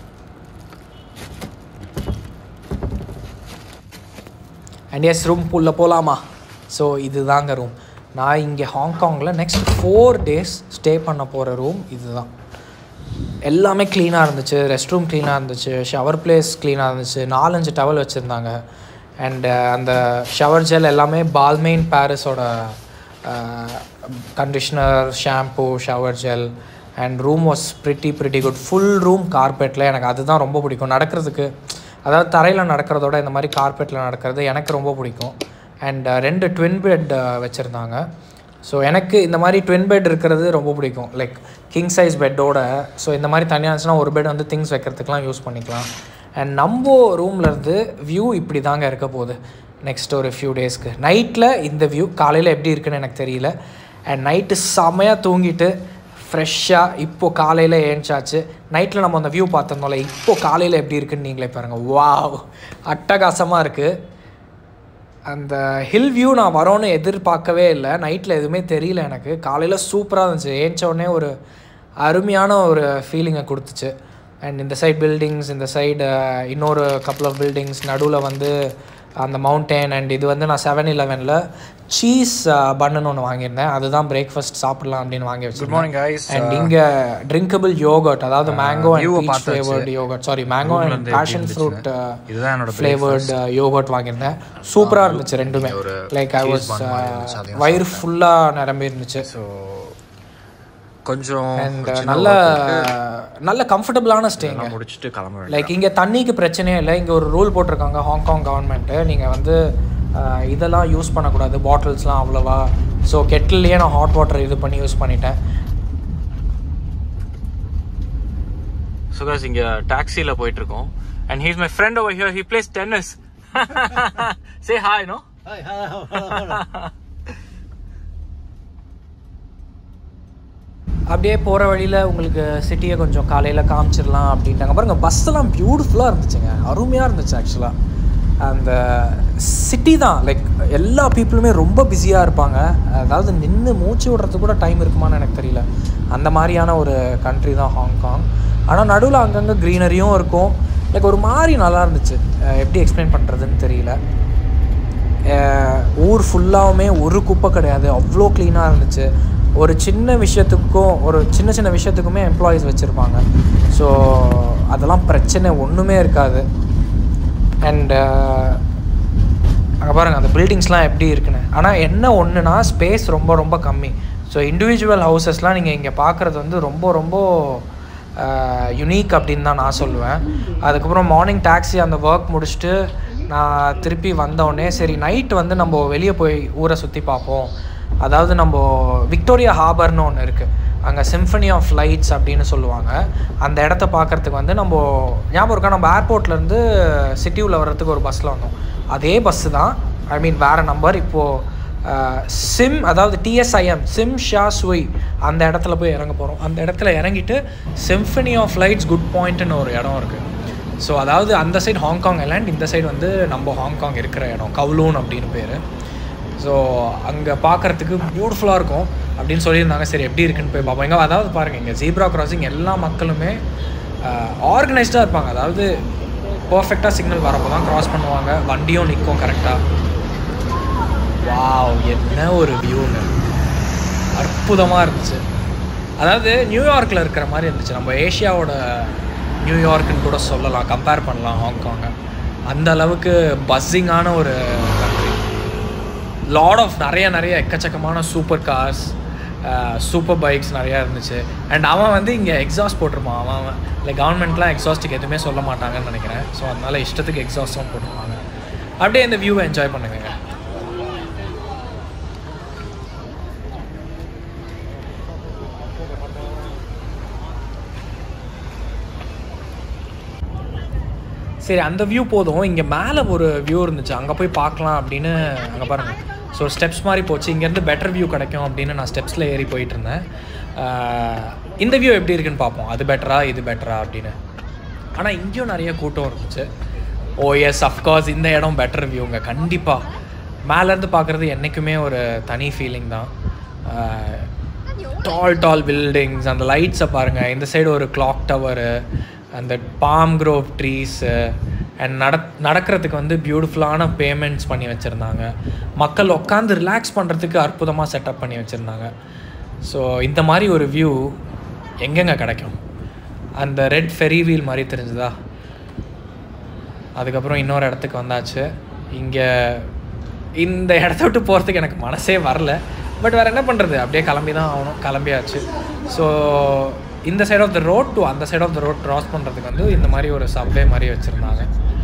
Speaker 1: அண்ட் எஸ் ரூம் உள்ள போகலாமா ஸோ இதுதாங்க ரூம் நான் இங்கே ஹாங்காங்கில் நெக்ஸ்ட் ஃபோர் டேஸ் ஸ்டே பண்ண போகிற ரூம் இதுதான் எல்லாமே க்ளீனாக இருந்துச்சு ரெஸ்ட் ரூம் க்ளீனாக இருந்துச்சு ஷவர் பிளேஸ் க்ளீனாக இருந்துச்சு நாலஞ்சு டவல் வச்சுருந்தாங்க அண்டு அந்த ஷவர் ஜெல் எல்லாமே பால்மெயின் பாரிஸோட conditioner shampoo shower gel and room was pretty pretty good full room கார்பெட்டில் எனக்கு அதுதான் ரொம்ப பிடிக்கும் நடக்கிறதுக்கு அதாவது தரையில் நடக்கிறதோட இந்த மாதிரி கார்பெட்டில் நடக்கிறது எனக்கு ரொம்ப பிடிக்கும் அண்ட் ரெண்டு ட்வின் பெட் வச்சுருந்தாங்க ஸோ எனக்கு இந்த மாதிரி ட்வின் பெட் இருக்கிறது ரொம்ப பிடிக்கும் லைக் கிங் சைஸ் பெட்டோட ஸோ இந்த மாதிரி தனியாக இருந்துச்சுன்னா ஒரு பெட் வந்து திங்ஸ் வைக்கிறதுக்கெலாம் யூஸ் பண்ணிக்கலாம் அண்ட் நம்ம ரூம்லேருந்து வியூ இப்படி தாங்க இருக்க போகுது நெக்ஸ்ட் ஒரு ஃபியூ டேஸ்க்கு நைட்டில் இந்த வியூ காலையில் எப்படி இருக்குன்னு எனக்கு தெரியல அண்ட் நைட்டு செமையாக தூங்கிட்டு ஃப்ரெஷ்ஷாக இப்போது காலையில் ஏஞ்சாச்சு நைட்டில் நம்ம அந்த வியூ பார்த்துருந்தோம்ல இப்போது காலையில் எப்படி இருக்குன்னு நீங்களே பாருங்கள் வாவ் அட்டகாசமாக இருக்குது அந்த ஹில் வியூ நான் வரோன்னு எதிர்பார்க்கவே இல்லை நைட்டில் எதுவுமே தெரியல எனக்கு காலையில் சூப்பராக இருந்துச்சு ஏஞ்ச உடனே ஒரு அருமையான ஒரு ஃபீலிங்கை கொடுத்துச்சு அண்ட் இந்த சைட் பில்டிங்ஸ் இந்த சைடு இன்னொரு கப்புள் ஆஃப் பில்டிங்ஸ் நடுவில் வந்து அந்த மவுண்டெயின் அண்ட் இது வந்து நான் செவன் இலெவனில் சீஸ் பன்னு ஒன்று வாங்கியிருந்தேன் அதுதான் பிரேக்ஃபாஸ்ட் சாப்பிடலாம் அப்படின்னு வாங்கி வச்சிருக்கேன்
Speaker 3: மார்னிங் கைஸ்
Speaker 1: அண்ட் இங்கே ட்ரிங்கபிள் யோகர்ட் அதாவது mango
Speaker 3: view a
Speaker 1: and beach
Speaker 3: பார்த்தாச்சு.
Speaker 1: Flavoured yogurt sorry mango
Speaker 3: Room ல
Speaker 1: அண்ட்
Speaker 3: இருந்து எப்படி
Speaker 1: பேஷன்
Speaker 3: இருந்துச்சுன்னு.
Speaker 1: ஃப்ரூட்
Speaker 3: இதுதான் என்னோட
Speaker 1: ஃப்ளேவர்டு யோகர்ட் வாங்கியிருந்தேன் சூப்பராக இருந்துச்சு ரெண்டுமே
Speaker 3: ஒரு
Speaker 1: like I
Speaker 3: cheese
Speaker 1: was
Speaker 3: bun மாதிரி இருந்துச்சு, அதையும்
Speaker 1: வயிறு ஃபுல்லாக நிரம்பி இருந்துச்சு
Speaker 3: ஸோ கொஞ்சம்
Speaker 1: அண்ட்
Speaker 3: ஒரு சின்ன
Speaker 1: நல்ல
Speaker 3: work இருக்கு.
Speaker 1: நல்ல கம்ஃபர்டபுளான ஸ்டேங்க
Speaker 3: இதெல்லாம் முடிச்சுட்டு கிளம்ப வேண்டியது
Speaker 1: லைக் இங்கே தண்ணிக்கு பிரச்சனையே இல்லை இங்கே ஒரு ரூல் போட்டிருக்காங்க ஹாங்காங் கவர்மெண்ட்டு நீங்கள் வந்து அஹ், இதெல்லாம் யூஸ் பண்ணக்கூடாது பாட்டில்ஸ்லாம் அவ்வளோவா ஸோ கெட்டில்லையே நான் ஹாட் வாட்டர் இது பண்ணி யூஸ் பண்ணிட்டேன்
Speaker 4: ஸோ காஸ் இங்கே டாக்ஸியில் போயிட்டு இருக்கோம் and he's my friend over here he plays tennis
Speaker 1: say hi no
Speaker 4: Hi, hello, hello, hello.
Speaker 1: அப்படியே போகிற வழியில் உங்களுக்கு சிட்டியை கொஞ்சம் காலையில் காமிச்சிடலாம் அப்படின்ட்டாங்க பாருங்க பஸ்ஸெல்லாம் பியூட்டிஃபுல்லாக இருந்துச்சுங்க அருமையாக இருந்துச்சு ஆக்சுவலாக அந்த சிட்டி தான் லைக் எல்லா பீப்புளுமே ரொம்ப பிஸியாக இருப்பாங்க அதாவது நின்று மூச்சு விடுறதுக்கு கூட டைம் இருக்குமான்னு எனக்கு தெரியல அந்த மாதிரியான ஒரு கண்ட்ரி தான் ஹாங்காங் ஆனால் நடுவில் அங்கங்கே க்ரீனரியும் இருக்கும் லைக் ஒரு மாதிரி நல்லா இருந்துச்சு அஹ் எப்படி எக்ஸ்பிளைன் பண்ணுறதுன்னு தெரியல அஹ் ஊர் ஃபுல்லாகவுமே ஒரு குப்பை கிடையாது அவ்வளோ க்ளீனாக இருந்துச்சு ஒரு சின்ன விஷயத்துக்கும் ஒரு சின்ன சின்ன விஷயத்துக்குமே எம்ப்ளாயீஸ் வச்சுருப்பாங்க ஸோ அதெல்லாம் பிரச்சனை ஒன்றுமே இருக்காது அண்ட் அங்கே பாருங்கள் அந்த பில்டிங்ஸ்லாம் எப்படி இருக்குன்னு ஆனால் என்ன ஒன்றுனா ஸ்பேஸ் ரொம்ப ரொம்ப கம்மி ஸோ இண்டிவிஜுவல் ஹவுசஸ்லாம் நீங்கள் இங்கே பார்க்குறது வந்து ரொம்ப ரொம்ப யுனீக் அப்படின்னு தான் நான் சொல்லுவேன் அதுக்கப்புறம் மார்னிங் டாக்ஸி அந்த ஒர்க் முடிச்சுட்டு நான் திருப்பி வந்தோடனே சரி நைட் வந்து நம்ம வெளியே போய் ஊரை சுற்றி பார்ப்போம் அதாவது நம்ம விக்டோரியா ஹார்பர்னு ஒன்று இருக்குது அங்கே சிம்ஃபனி ஆஃப் லைட்ஸ் அப்படின்னு சொல்லுவாங்க அந்த இடத்த பார்க்குறதுக்கு வந்து நம்ம ஞாபகம் இருக்கா நம்ம ஏர்போர்ட்லேருந்து சிட்டி உள்ள வர்றதுக்கு ஒரு பஸ்ஸில் வந்தோம் அதே பஸ்ஸு தான் ஐ மீன் வேறு நம்பர் இப்போது சிம் அதாவது டிஎஸ்ஐஎம் சிம் ஷா சுய் அந்த இடத்துல போய் இறங்க போகிறோம் அந்த இடத்துல இறங்கிட்டு சிம்ஃபனி ஆஃப் லைட்ஸ் குட் பாயிண்ட்னு ஒரு இடம் இருக்குது ஸோ அதாவது அந்த சைடு ஹாங்காங் ஐலாண்ட் இந்த சைடு வந்து நம்ம ஹாங்காங் இருக்கிற இடம் கவுலூன் அப்படின்னு பேர் ஸோ அங்கே பார்க்குறதுக்கு பியூட்டிஃபுல்லாக இருக்கும் அப்படின்னு சொல்லியிருந்தாங்க சரி எப்படி இருக்குன்னு போய் பார்ப்போம் இங்கே அதாவது பாருங்கள் இங்கே ஜீப்ரா கிராசிங் எல்லா மக்களுமே ஆர்கனைஸ்டாக இருப்பாங்க அதாவது பர்ஃபெக்டாக சிக்னல் வரப்போ தான் க்ராஸ் பண்ணுவாங்க வண்டியும் நிற்கும் கரெக்டாக வாவ் என்ன ஒரு வியூன்னு அற்புதமாக இருந்துச்சு அதாவது நியூயார்க்கில் இருக்கிற மாதிரி இருந்துச்சு நம்ம ஏஷியாவோட நியூயார்க்குன்னு கூட சொல்லலாம் கம்பேர் பண்ணலாம் ஹாங்காங்கை அந்த அளவுக்கு பஸ்ஸிங்கான ஒரு கண்ட்ரி லாட் ஆஃப் நிறைய நிறைய எக்கச்சக்கமான சூப்பர் கார்ஸ் சூப்பர் பைக்ஸ் நிறையா இருந்துச்சு அண்ட் அவன் வந்து இங்கே எக்ஸாஸ்ட் போட்டிருப்பான் அவன் அவன் இல்லை கவர்மெண்ட்லாம் எக்ஸாஸ்ட்டுக்கு எதுவுமே சொல்ல மாட்டாங்கன்னு நினைக்கிறேன் ஸோ அதனால இஷ்டத்துக்கு எக்ஸாஸ்ட்டும் போட்டிருப்பாங்க அப்படியே இந்த வியூவை என்ஜாய் பண்ணுங்க சரி அந்த வியூ போதும் இங்கே மேலே ஒரு வியூ இருந்துச்சு அங்கே போய் பார்க்கலாம் அப்படின்னு அங்கே பாருங்கள் ஸோ ஸ்டெப்ஸ் மாதிரி போச்சு இங்கேருந்து பெட்டர் வியூ கிடைக்கும் அப்படின்னு நான் ஸ்டெப்ஸில் ஏறி போயிட்டு இருந்தேன் ஆஹ் இந்த வியூ எப்படி இருக்குன்னு பார்ப்போம் அது பெட்டரா இது பெட்டரா அப்படின்னு ஆனால் இங்கேயும் நிறைய கூட்டம் இருந்துச்சு ஓ எஸ் அஃப்கோர்ஸ் இந்த இடம் பெட்டர் வியூங்க கண்டிப்பாக மேலேருந்து பார்க்குறது என்றைக்குமே ஒரு தனி ஃபீலிங் தான் டால் டால் பில்டிங்ஸ் அந்த லைட்ஸை பாருங்கள் இந்த சைடு ஒரு கிளாக் டவரு அந்த பாம் க்ரோவ் ட்ரீஸு அண்ட் நட நடக்கிறதுக்கு வந்து பியூட்டிஃபுல்லான பேமெண்ட்ஸ் பண்ணி வச்சுருந்தாங்க மக்கள் உட்காந்து ரிலாக்ஸ் பண்ணுறதுக்கு அற்புதமாக செட்டப் பண்ணி வச்சுருந்தாங்க ஸோ இந்த மாதிரி ஒரு வியூ எங்கெங்க கிடைக்கும் அந்த ரெட் ஃபெரி வீல் மாதிரி தெரிஞ்சுதா அதுக்கப்புறம் இன்னொரு இடத்துக்கு வந்தாச்சு இங்கே இந்த இடத்த விட்டு போகிறதுக்கு எனக்கு மனசே வரல பட் வேறு என்ன பண்ணுறது அப்படியே கிளம்பி தான் ஆகணும் கிளம்பியாச்சு ஸோ இந்த side of the road to அந்த side of the road cross பண்ணுறதுக்கு வந்து இந்த மாதிரி ஒரு சப்வே மாதிரி வச்சுருந்தாங்க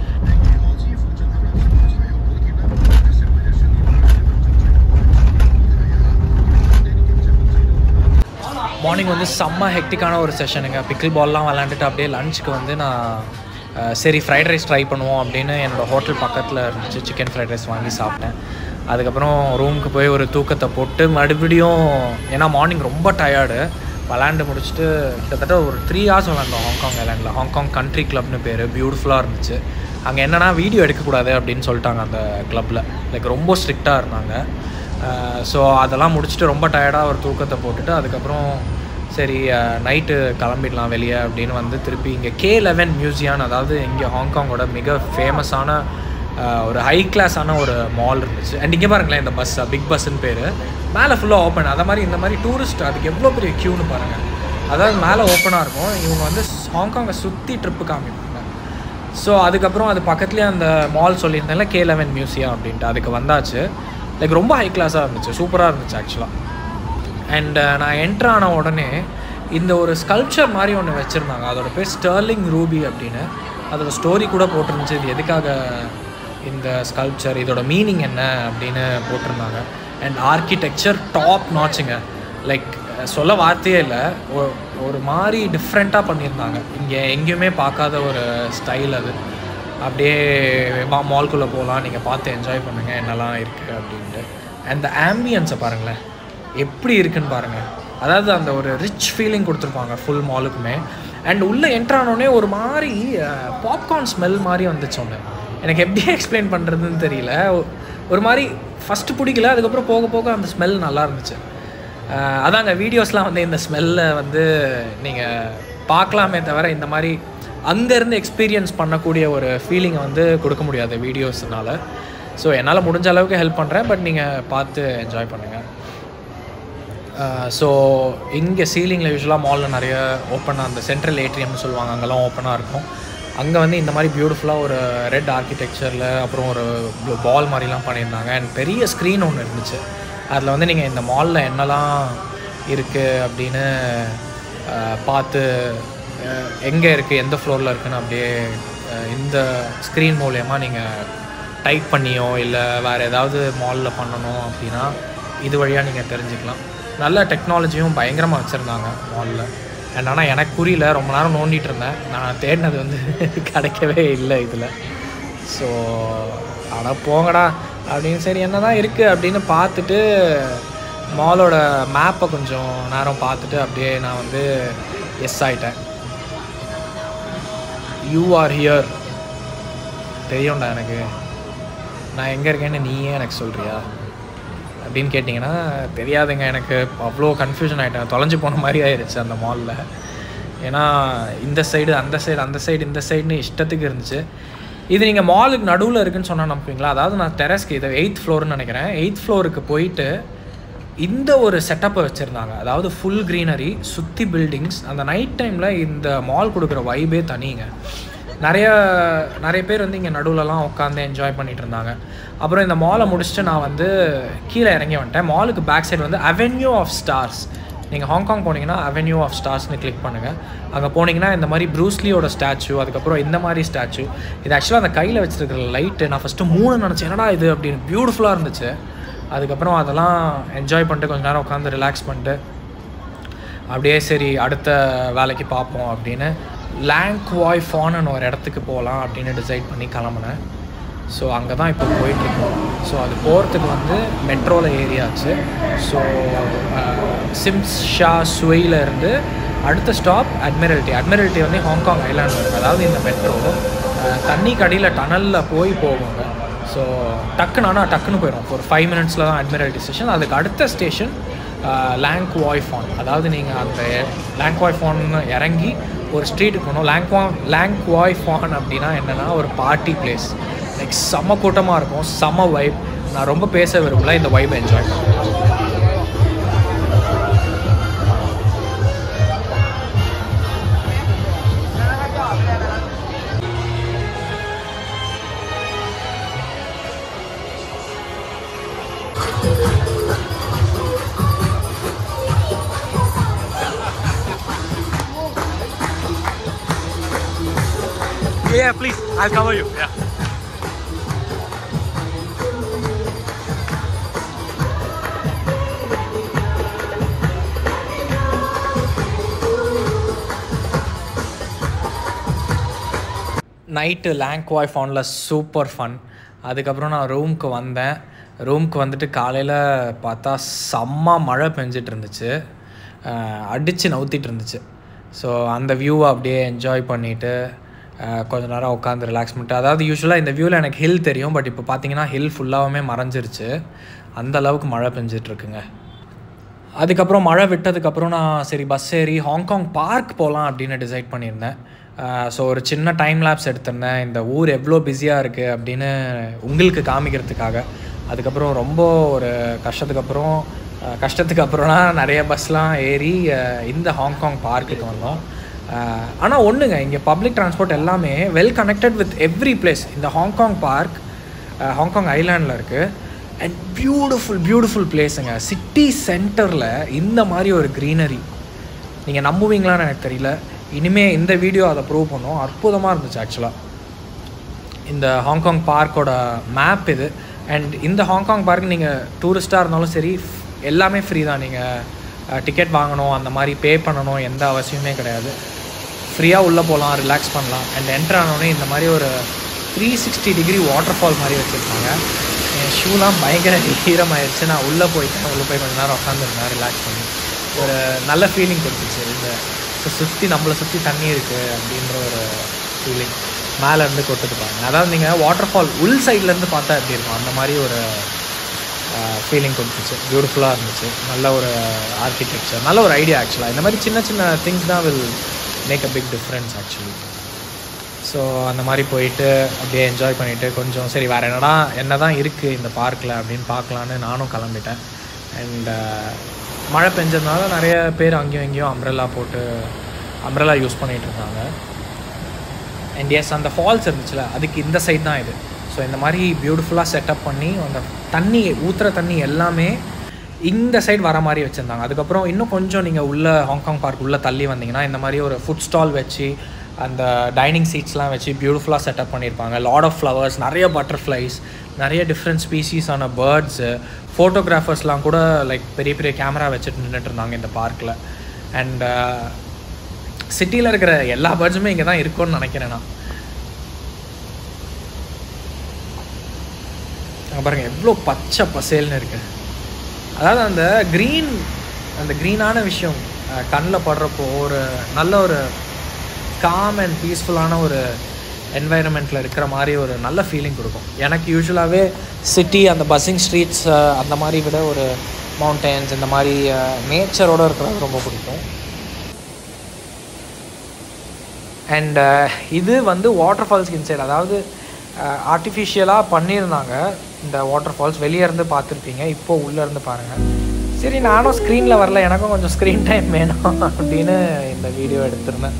Speaker 1: மார்னிங் வந்து செம்ம ஹெக்டிக்கான ஒரு செஷனுங்க பிக்கிள் பால்லாம் விளாண்டுட்டு அப்படியே லஞ்சுக்கு வந்து நான் அஹ், சரி ஃப்ரைட் ரைஸ் ட்ரை பண்ணுவோம் அப்படின்னு என்னோடய ஹோட்டல் பக்கத்தில் இருந்துச்சு சிக்கன் ஃப்ரைட் ரைஸ் வாங்கி சாப்பிட்டேன் அதுக்கப்புறம் ரூமுக்கு போய் ஒரு தூக்கத்தை போட்டு மறுபடியும் ஏன்னா மார்னிங் ரொம்ப டயர்டு விளாண்டு முடிச்சுட்டு கிட்டத்தட்ட ஒரு த்ரீ ஹவர்ஸ் விளாண்டோம் ஹாங்காங் ஐலாண்டில் ஹாங்காங் கண்ட்ரி கிளப்னு பேர் பியூட்டிஃபுல்லாக இருந்துச்சு அங்கே என்னென்னா வீடியோ எடுக்கக்கூடாது அப்படின்னு சொல்லிட்டாங்க அந்த கிளப்பில் லைக் ரொம்ப ஸ்ட்ரிக்டாக இருந்தாங்க ஸோ அதெல்லாம் முடிச்சுட்டு ரொம்ப டயர்டாக ஒரு தூக்கத்தை போட்டுட்டு அதுக்கப்புறம் சரி நைட்டு கிளம்பிடலாம் வெளியே அப்படின்னு வந்து திருப்பி இங்கே கே லெவன் மியூசியம் அதாவது இங்கே ஹாங்காங்கோட மிக ஃபேமஸான ஒரு ஹை கிளாஸான ஒரு மால் இருந்துச்சு அண்ட் இங்கே பாருங்களேன் இந்த பஸ் பிக் பஸ்ஸுன்னு பேர் மேலே ஃபுல்லாக ஓப்பன் அதை மாதிரி இந்த மாதிரி டூரிஸ்ட் அதுக்கு எவ்வளோ பெரிய க்யூன்னு பாருங்கள் அதாவது மேலே ஓப்பனாக இருக்கும் இவங்க வந்து ஹாங்காங்கை சுற்றி ட்ரிப்பு காமிப்பாங்க ஸோ அதுக்கப்புறம் அது பக்கத்துலேயே அந்த மால் சொல்லியிருந்தேன்ல கே லெவன் மியூசியம் அப்படின்ட்டு அதுக்கு வந்தாச்சு லைக் ரொம்ப ஹை கிளாஸாக இருந்துச்சு சூப்பராக இருந்துச்சு ஆக்சுவலாக அண்ட் நான் என்ட்ரு ஆன உடனே இந்த ஒரு ஸ்கல்ப்சர் மாதிரி ஒன்று வச்சுருந்தாங்க அதோட பேர் ஸ்டர்லிங் ரூபி அப்படின்னு அதோட ஸ்டோரி கூட போட்டிருந்துச்சு இது எதுக்காக இந்த ஸ்கல்ப்சர் இதோட மீனிங் என்ன அப்படின்னு போட்டிருந்தாங்க அண்ட் ஆர்கிடெக்சர் டாப் நாச்சுங்க லைக் சொல்ல வார்த்தையே இல்லை ஒரு மாதிரி டிஃப்ரெண்ட்டாக பண்ணியிருந்தாங்க இங்கே எங்கேயுமே பார்க்காத ஒரு ஸ்டைல் அது அப்படியே மா மால்குள்ளே போகலாம் நீங்கள் பார்த்து என்ஜாய் பண்ணுங்கள் என்னெல்லாம் இருக்குது அப்படின்ட்டு அந்த ஆம்பியன்ஸை பாருங்களேன் எப்படி இருக்குன்னு பாருங்கள் அதாவது அந்த ஒரு ரிச் ஃபீலிங் கொடுத்துருப்பாங்க ஃபுல் மாலுக்குமே அண்ட் உள்ளே என்ட்ரானோடனே ஒரு மாதிரி பாப்கார்ன் ஸ்மெல் மாதிரி வந்துச்சு ஒன்று எனக்கு எப்படி எக்ஸ்பிளைன் பண்ணுறதுன்னு தெரியல ஒ- ஒரு மாதிரி ஃபஸ்ட்டு பிடிக்கல அதுக்கப்புறம் போக போக அந்த ஸ்மெல் நல்லா இருந்துச்சு அஹ் அதாங்க வீடியோஸ்லாம் வந்து இந்த ஸ்மெல்லை வந்து நீங்கள் பார்க்கலாமே தவிர இந்த மாதிரி அங்கேருந்து எக்ஸ்பீரியன்ஸ் பண்ணக்கூடிய ஒரு ஃபீலிங்கை வந்து கொடுக்க முடியாது வீடியோஸ்னால ஸோ என்னால் முடிஞ்ச அளவுக்கு ஹெல்ப் பண்ணுறேன் பட் நீங்கள் பார்த்து என்ஜாய் பண்ணுங்கள் ஸோ இங்கே சீலிங்கில் யூஸ்வலாக மாலில் நிறைய ஓப்பனாக அந்த சென்ட்ரல் ஏட்ரியம்னு சொல்லுவாங்க அங்கெல்லாம் ஓப்பனாக இருக்கும் அங்கே வந்து இந்த மாதிரி பியூட்டிஃபுல்லாக ஒரு ரெட் ஆர்கிடெக்சரில் அப்புறம் ஒரு பால் மாதிரிலாம் பண்ணியிருந்தாங்க அண்ட் பெரிய ஸ்க்ரீன் ஒன்று இருந்துச்சு அதில் வந்து நீங்கள் இந்த மாலில் என்னெல்லாம் இருக்குது அப்படின்னு அஹ், பார்த்து எங்கே இருக்குது எந்த ஃப்ளோரில் இருக்குன்னு அப்படியே அஹ், இந்த ஸ்க்ரீன் மூலயமா நீங்கள் டைப் பண்ணியோ இல்லை வேறு ஏதாவது மாலில் பண்ணணும் அப்படின்னா இது வழியாக நீங்கள் தெரிஞ்சுக்கலாம் நல்ல டெக்னாலஜியும் பயங்கரமாக வச்சுருந்தாங்க மாலில் அண்ட் ஆனால் எனக்கு புரியல ரொம்ப நேரம் நோண்டிட்டு இருந்தேன் நான் தேடினது வந்து கிடைக்கவே இல்லை இதில் ஸோ ஆனால் போங்கடா அப்படின்னு சரி என்ன தான் இருக்குது அப்படின்னு பார்த்துட்டு மாலோட மேப்பை கொஞ்சம் நேரம் பார்த்துட்டு அப்படியே நான் வந்து எஸ் ஆயிட்டேன் யூ ஆர் ஹியர் தெரியும்டா எனக்கு நான் எங்கே இருக்கேன்னு நீயே எனக்கு சொல்கிறியா அப்படின்னு கேட்டிங்கன்னா தெரியாதுங்க எனக்கு அவ்வளோ கன்ஃபியூஷன் ஆகிட்டேன் தொலைஞ்சு போன மாதிரி ஆயிடுச்சு அந்த மாலில் ஏன்னா இந்த சைடு அந்த சைடு அந்த சைடு இந்த சைடுன்னு இஷ்டத்துக்கு இருந்துச்சு இது நீங்கள் மாலுக்கு நடுவில் இருக்குன்னு சொன்னால் நம்புவீங்களா அதாவது நான் டெரஸ்க்கு இது எயித் ஃப்ளோர்னு நினைக்கிறேன் எயித் ஃப்ளோருக்கு போயிட்டு இந்த ஒரு செட்டப்பை வச்சுருந்தாங்க அதாவது ஃபுல் க்ரீனரி சுற்றி பில்டிங்ஸ் அந்த நைட் டைமில் இந்த மால் கொடுக்குற வைபே தனிங்க நிறைய நிறைய பேர் வந்து இங்கே நடுவுலலாம் உட்காந்து என்ஜாய் பண்ணிட்டு இருந்தாங்க அப்புறம் இந்த மாலை முடிச்சுட்டு நான் வந்து கீழே இறங்கி வந்துட்டேன் மாலுக்கு பேக் சைடு வந்து அவென்யூ ஆஃப் ஸ்டார்ஸ் நீங்கள் ஹாங்காங் போனீங்கன்னா அவென்யூ ஆஃப் ஸ்டார்ஸ்னு கிளிக் பண்ணுங்கள் அங்கே போனீங்கன்னா இந்த மாதிரி ப்ரூஸ்லியோட ஸ்டாச்சு அதுக்கப்புறம் இந்த மாதிரி ஸ்டாச்சு இது ஆக்சுவலாக அந்த கையில் வச்சிருக்கிற லைட்டு நான் ஃபஸ்ட்டு மூணு நினச்சேன் என்னடா இது அப்படின்னு பியூட்டிஃபுல்லாக இருந்துச்சு அதுக்கப்புறம் அதெல்லாம் என்ஜாய் பண்ணிட்டு கொஞ்ச நேரம் உட்காந்து ரிலாக்ஸ் பண்ணிட்டு அப்படியே சரி அடுத்த வேலைக்கு பார்ப்போம் அப்படின்னு லேங்க் வாய் ஃபான்னு ஒரு இடத்துக்கு போகலாம் அப்படின்னு டிசைட் பண்ணி கிளம்புனேன் ஸோ அங்கே தான் இப்போ போயிட்டுருக்கோம் ஸோ அது போகிறதுக்கு வந்து மெட்ரோவில் ஏரியாச்சு ஸோ சிம்ஸ் ஷா சுவையில் இருந்து அடுத்த ஸ்டாப் அட்மிரல்ட்டி அட்மிரல்ட்டி வந்து ஹாங்காங் ஐலாண்ட் இருக்குது அதாவது இந்த மெட்ரோ தண்ணி கடியில் டனலில் போய் போவாங்க ஸோ டக்குன்னு ஆனால் டக்குன்னு போயிடும் ஒரு ஃபைவ் மினிட்ஸில் தான் அட்மிரல்ட்டி ஸ்டேஷன் அதுக்கு அடுத்த ஸ்டேஷன் லேங்க் வாய்ஃபான் அதாவது நீங்கள் அந்த லேங்க் வாய்ஃபான் இறங்கி ஒரு ஸ்ட்ரீட்டுக்கு போகணும் லேங்க் வா லேங்க் வாய்ஃபான் அப்படின்னா என்னென்னா ஒரு பார்ட்டி பிளேஸ் லைக் செம்ம கூட்டமாக இருக்கும் செம்ம வைப் நான் ரொம்ப பேச விரும்பல இந்த வைப் என்ஜாய் பண்ணுவேன்
Speaker 3: Yeah, please. I'll cover you. Yeah.
Speaker 1: Night Lan Kwai ஃபோனில் சூப்பர் ஃபன் அதுக்கப்புறம் நான் ரூமுக்கு வந்தேன் ரூமுக்கு வந்துட்டு காலையில் பார்த்தா செம்ம மழை பெஞ்சிட்டு இருந்துச்சு அடித்து நவுத்திட்டு இருந்துச்சு ஸோ அந்த வியூவை அப்படியே என்ஜாய் பண்ணிவிட்டு கொஞ்ச நேரம் உட்காந்து ரிலாக்ஸ் பண்ணிட்டு அதாவது யூஸ்வலாக இந்த வியூவில் எனக்கு ஹில் தெரியும் பட் இப்போ பார்த்தீங்கன்னா ஹில் ஃபுல்லாகவுமே மறைஞ்சிருச்சு அந்த அளவுக்கு மழை பெஞ்சிட்ருக்குங்க அதுக்கப்புறம் மழை விட்டதுக்கப்புறம் நான் சரி பஸ் ஏறி ஹாங்காங் பார்க் போகலாம் அப்படின்னு டிசைட் பண்ணியிருந்தேன் ஸோ ஒரு சின்ன டைம் லேப்ஸ் எடுத்திருந்தேன் இந்த ஊர் எவ்வளோ பிஸியாக இருக்குது அப்படின்னு உங்களுக்கு காமிக்கிறதுக்காக அதுக்கப்புறம் ரொம்ப ஒரு கஷ்டத்துக்கு அப்புறம் அஹ், கஷ்டத்துக்கு அப்புறம்னா நிறைய பஸ்லாம் ஏறி அஹ், இந்த ஹாங்காங் பார்க்குக்கு வந்தோம் ஆனால் ஒன்றுங்க இங்கே பப்ளிக் டிரான்ஸ்போர்ட் எல்லாமே well connected with every place இந்த ஹாங்காங் பார்க் ஹாங்காங் ஐலாண்டில் இருக்குது அண்ட் பியூட்டிஃபுல் பியூட்டிஃபுல் பிளேஸுங்க சிட்டி சென்டரில் இந்த மாதிரி ஒரு க்ரீனரி நீங்கள் நம்புவீங்களான்னு எனக்கு தெரியல இனிமேல் இந்த வீடியோ அதை ப்ரூவ் பண்ணோம் அற்புதமாக இருந்துச்சு ஆக்சுவலாக இந்த ஹாங்காங் பார்க்கோட மேப் இது அண்ட் இந்த ஹாங்காங் பார்க் நீங்கள் டூரிஸ்ட்டாக இருந்தாலும் சரி எல்லாமே ஃப்ரீ தான் நீங்கள் டிக்கெட் வாங்கணும் அந்த மாதிரி பே பண்ணணும் எந்த அவசியமே கிடையாது ஃப்ரீயாக உள்ளே போகலாம் ரிலாக்ஸ் பண்ணலாம் அண்ட் என்ட்ரு ஆனோடனே இந்த மாதிரி ஒரு three sixty degree waterfall மாதிரி வச்சுருப்பாங்க என் ஷூலாம் பயங்கர ஈரமாயிருச்சு நான் உள்ளே போயிட்டேன் உள்ளே போய் கொஞ்ச நேரம் உட்காந்துருந்தேன் ரிலாக்ஸ் பண்ணி ஒரு நல்ல ஃபீலிங் கொடுத்துச்சு இந்த சுற்றி நம்மளை சுற்றி தண்ணி இருக்குது அப்படின்ற ஒரு ஃபீலிங் மேலேருந்து கொட்டுது பாருங்க அதாவது நீங்கள் வாட்டர் ஃபால் உள் சைட்லேருந்து பார்த்தா எப்படி இருக்கும் அந்த மாதிரி ஒரு ஃபீலிங் கொடுத்துச்சு பியூட்டிஃபுல்லாக இருந்துச்சு நல்ல ஒரு ஆர்கிடெக்சர் நல்ல ஒரு ஐடியா ஆக்சுவலாக இந்த மாதிரி சின்ன சின்ன திங்ஸ் தான் will make a big difference actually so அந்த மாதிரி போயிட்டு அப்படியே என்ஜாய் பண்ணிவிட்டு கொஞ்சம் சரி வேறு என்னடா என்ன தான் இருக்குது இந்த பார்க்கில் அப்படின்னு பார்க்கலான்னு நானும் கிளம்பிட்டேன் அண்ட் மழை பெஞ்சதுனால நிறைய பேர் அங்கேயும் இங்கேயும் அம்ப்ரெல்லா போட்டு அம்ப்ரெல்லா யூஸ் பண்ணிகிட்டு இருந்தாங்க அண்ட் எஸ் அந்த ஃபால்ஸ் இருந்துச்சுல அதுக்கு இந்த சைட் தான் இது ஸோ இந்த மாதிரி பியூட்டிஃபுல்லாக செட்டப் பண்ணி அந்த தண்ணி ஊற்றுற தண்ணி எல்லாமே இந்த சைடு வர மாதிரி வச்சுருந்தாங்க அதுக்கப்புறம் இன்னும் கொஞ்சம் நீங்கள் உள்ள ஹாங்காங் பார்க் உள்ளே தள்ளி வந்தீங்கன்னா இந்த மாதிரி ஒரு ஃபுட் ஸ்டால் வச்சு அந்த டைனிங் சீட்ஸ்லாம் வச்சு பியூட்டிஃபுல்லாக செட்டப் பண்ணியிருப்பாங்க லாட் ஆஃப் ஃப்ளவர்ஸ் நிறைய பட்டர்ஃப்ளைஸ் நிறைய டிஃப்ரெண்ட் ஸ்பீசிஸான பேர்ட்ஸு ஃபோட்டோகிராஃபர்ஸ்லாம் கூட லைக் பெரிய பெரிய கேமரா வச்சுட்டு நின்றுட்டு இருந்தாங்க இந்த பார்க்கில் அண்ட் சிட்டியில் இருக்கிற எல்லா பேர்ட்ஸுமே இங்கே தான் இருக்கும்னு நினைக்கிறேன் நான் அங்க பாருங்க எவ்வளோ பச்சை பசேல்னு இருக்கு அதாவது அந்த க்ரீன் அந்த க்ரீனான விஷயம் கண்ணில் படுறப்போ ஒரு நல்ல ஒரு காம் அண்ட் பீஸ்ஃபுல்லான ஒரு என்வாயரன்மெண்ட்டில் இருக்கிற மாதிரி ஒரு நல்ல ஃபீலிங் கொடுக்கும் எனக்கு யூஸ்வலாகவே சிட்டி அந்த பஸ்ஸிங் ஸ்ட்ரீட்ஸ் அந்த மாதிரி விட ஒரு மவுண்டன்ஸ் இந்த மாதிரி நேச்சரோடு இருக்கிறது ரொம்ப பிடிக்கும் அண்ட் இது வந்து வாட்டர் ஃபால்ஸ்க்கு இன்சைட் அதாவது ஆர்டிஃபிஷியலாக பண்ணியிருந்தாங்க இந்த வாட்டர் ஃபால்ஸ் வெளியே இருந்து பார்த்துருப்பீங்க இப்போ உள்ளே இருந்து பாருங்கள் சரி நானும் ஸ்க்ரீனில் வரல எனக்கும் கொஞ்சம் ஸ்க்ரீன் டைம் வேணும் அப்படின்னு இந்த வீடியோ எடுத்திருந்தேன்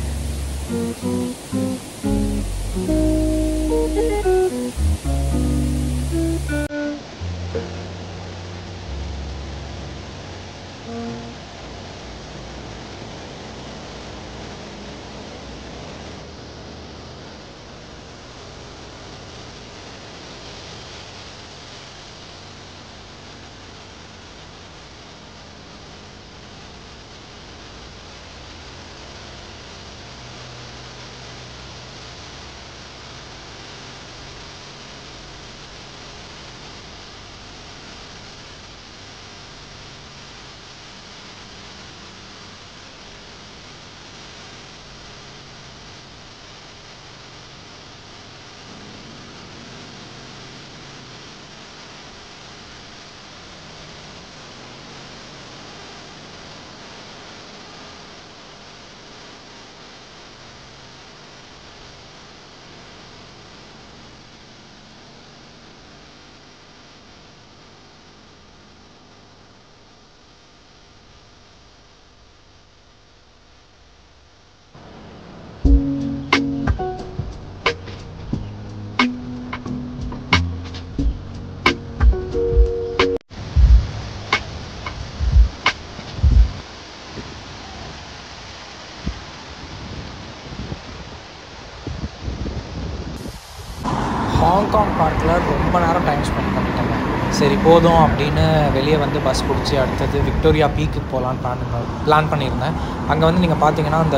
Speaker 1: ஹாங்காங் பார்க்கில் ரொம்ப நேரம் டைம் ஸ்பெண்ட் பண்ணிட்டேங்க சரி போதும் அப்படின்னு வெளியே வந்து பஸ் பிடிச்சி அடுத்தது விக்டோரியா பீக்குக்கு போகலான்னு பிளான் பிளான் பண்ணியிருந்தேன் அங்கே வந்து நீங்கள் பார்த்தீங்கன்னா அந்த